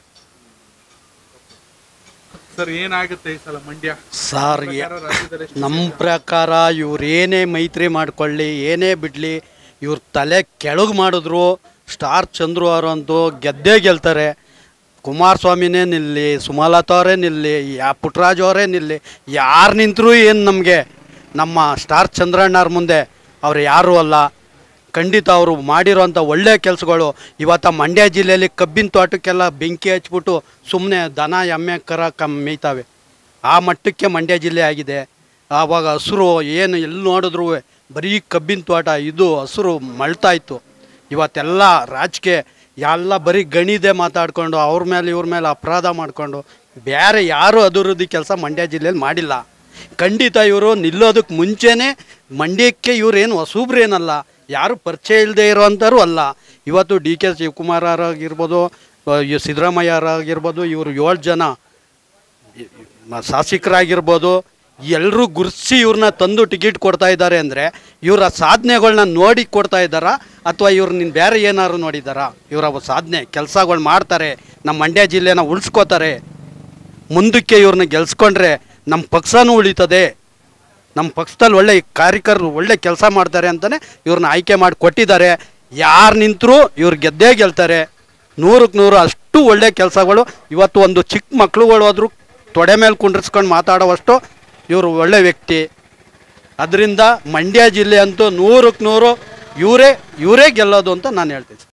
ಸರ್ ಏನಾಗುತ್ತೆ ಈ ಸಲ ಮಂಡ್ಯ ಸರ್ ನಿಮ್ಮ ಪ್ರಕಾರ ರಾಜ್ಯದಲ್ಲಿ ಎಷ್ಟು ನಮ್ಮ ಪ್ರಕಾರ ಇವ್ರು ಏನೇ ಮೈತ್ರಿ ಮಾಡ್ಕೊಳ್ಳಿ ಏನೇ ಬಿಡಲಿ ಇವ್ರ ತಲೆ ಕೆಳಗೆ ಮಾಡಿದ್ರು ಸ್ಟಾರ್ ಚಂದ್ರು ಅವರಂತೂ ಗೆದ್ದೇ ಗೆಲ್ತಾರೆ ಕುಮಾರಸ್ವಾಮಿನೇ ನಿಲ್ಲಿ ಸುಮಲತಾ ಅವರೇ ನಿಲ್ಲಿ ಯಾ ಪುಟ್ಟರಾಜು ಅವರೇ ನಿಲ್ಲಿ ಯಾರು ನಿಂತರೂ ಏನು ನಮಗೆ ನಮ್ಮ ಸ್ಟಾರ್ ಚಂದ್ರಣ್ಣವ್ರ ಮುಂದೆ ಅವ್ರು ಯಾರೂ ಅಲ್ಲ ಖಂಡಿತ ಅವರು ಮಾಡಿರೋಂಥ ಒಳ್ಳೆಯ ಕೆಲಸಗಳು ಇವತ್ತು ಮಂಡ್ಯ ಜಿಲ್ಲೆಯಲ್ಲಿ ಕಬ್ಬಿನ ತೋಟಕ್ಕೆಲ್ಲ ಬೆಂಕಿ ಹಚ್ಬಿಟ್ಟು ಸುಮ್ಮನೆ ದನ ಎಮ್ಮೆ ಕರ ಕಮ್ ಮೇಯ್ತಾವೆ ಆ ಮಟ್ಟಕ್ಕೆ ಮಂಡ್ಯ ಜಿಲ್ಲೆ ಆಗಿದೆ ಆವಾಗ ಹಸಿರು ಏನು ಎಲ್ಲಿ ನೋಡಿದ್ರು ಬರೀ ಕಬ್ಬಿನ ತೋಟ ಇದು ಹಸಿರು ಮಳ್ತಾ ಇತ್ತು ಇವತ್ತೆಲ್ಲ ರಾಜಕೀಯ ಎಲ್ಲ ಬರೀ ಗಣಿದೆ ಮಾತಾಡ್ಕೊಂಡು ಅವ್ರ ಮೇಲೆ ಇವ್ರ ಮೇಲೆ ಅಪರಾಧ ಮಾಡಿಕೊಂಡು ಬೇರೆ ಯಾರು ಅಭಿವೃದ್ಧಿ ಕೆಲಸ ಮಂಡ್ಯ ಜಿಲ್ಲೆಯಲ್ಲಿ ಮಾಡಿಲ್ಲ ಖಂಡಿತ ಇವರು ನಿಲ್ಲೋದಕ್ಕೆ ಮುಂಚೆನೇ ಮಂಡ್ಯಕ್ಕೆ ಇವ್ರೇನು ಹೊಸಬ್ರೇನಲ್ಲ ಯಾರು ಪರಿಚಯ ಇಲ್ಲದೆ ಇರೋವಂಥವ್ರು ಅಲ್ಲ ಇವತ್ತು ಡಿ ಕೆ ಶಿವಕುಮಾರ್ ಆಗಿರ್ಬೋದು ಸಿದ್ದರಾಮಯ್ಯರಾಗಿರ್ಬೋದು ಇವರು ಏಳು ಜನ ಮ- ಶಾಸಕರಾಗಿರ್ಬೋದು ಎಲ್ಲರೂ ಗುರ್ಸಿ ಇವ್ರನ್ನ ತಂದು ಟಿಕೆಟ್ ಕೊಡ್ತಾ ಇದ್ದಾರೆ ಅಂದರೆ ಇವರ ಸಾಧನೆಗಳ್ನ ನೋಡಿ ಕೊಡ್ತಾ ಇದ್ದಾರಾ ಅಥವಾ ಇವ್ರು ನಿನ್ನ ಬೇರೆ ಏನಾದ್ರು ನೋಡಿದ್ದಾರಾ ಇವರ ಸಾಧನೆ ಕೆಲಸಗಳು ಮಾಡ್ತಾರೆ ನಮ್ಮ ಮಂಡ್ಯ ಜಿಲ್ಲೆನ ಉಳಿಸ್ಕೋತಾರೆ ಮುಂದಕ್ಕೆ ಇವ್ರನ್ನ ಗೆಲ್ಸ್ಕೊಂಡ್ರೆ ನಮ್ಮ ಪಕ್ಷನೂ ಉಳಿತದೆ ನಮ್ಮ ಪಕ್ಷದಲ್ಲಿ ಒಳ್ಳೆ ಕಾರ್ಯಕರ್ತರು ಒಳ್ಳೆ ಕೆಲಸ ಮಾಡ್ತಾರೆ ಅಂತಲೇ ಇವ್ರನ್ನ ಆಯ್ಕೆ ಮಾಡಿ ಕೊಟ್ಟಿದ್ದಾರೆ ಯಾರು ನಿಂತರೂ ಇವ್ರು ಗೆದ್ದೇ ಗೆಲ್ತಾರೆ ನೂರಕ್ಕೆ ನೂರು ಅಷ್ಟು ಒಳ್ಳೆ ಕೆಲಸಗಳು ಇವತ್ತು ಒಂದು ಚಿಕ್ಕ ಮಕ್ಳುಗಳು ಹೋದ್ರು ತೊಡೆ ಮೇಲೆ ಕುಂಡ್ರಿಸ್ಕೊಂಡು ಮಾತಾಡೋವಷ್ಟು ಇವರು ಒಳ್ಳೆ ವ್ಯಕ್ತಿ ಅದರಿಂದ ಮಂಡ್ಯ ಜಿಲ್ಲೆ ಅಂತೂ ನೂರಕ್ಕೆ ನೂರು ಇವರೇ ಇವರೇ ಗೆಲ್ಲೋದು ಅಂತ ನಾನು ಹೇಳ್ತೀನಿ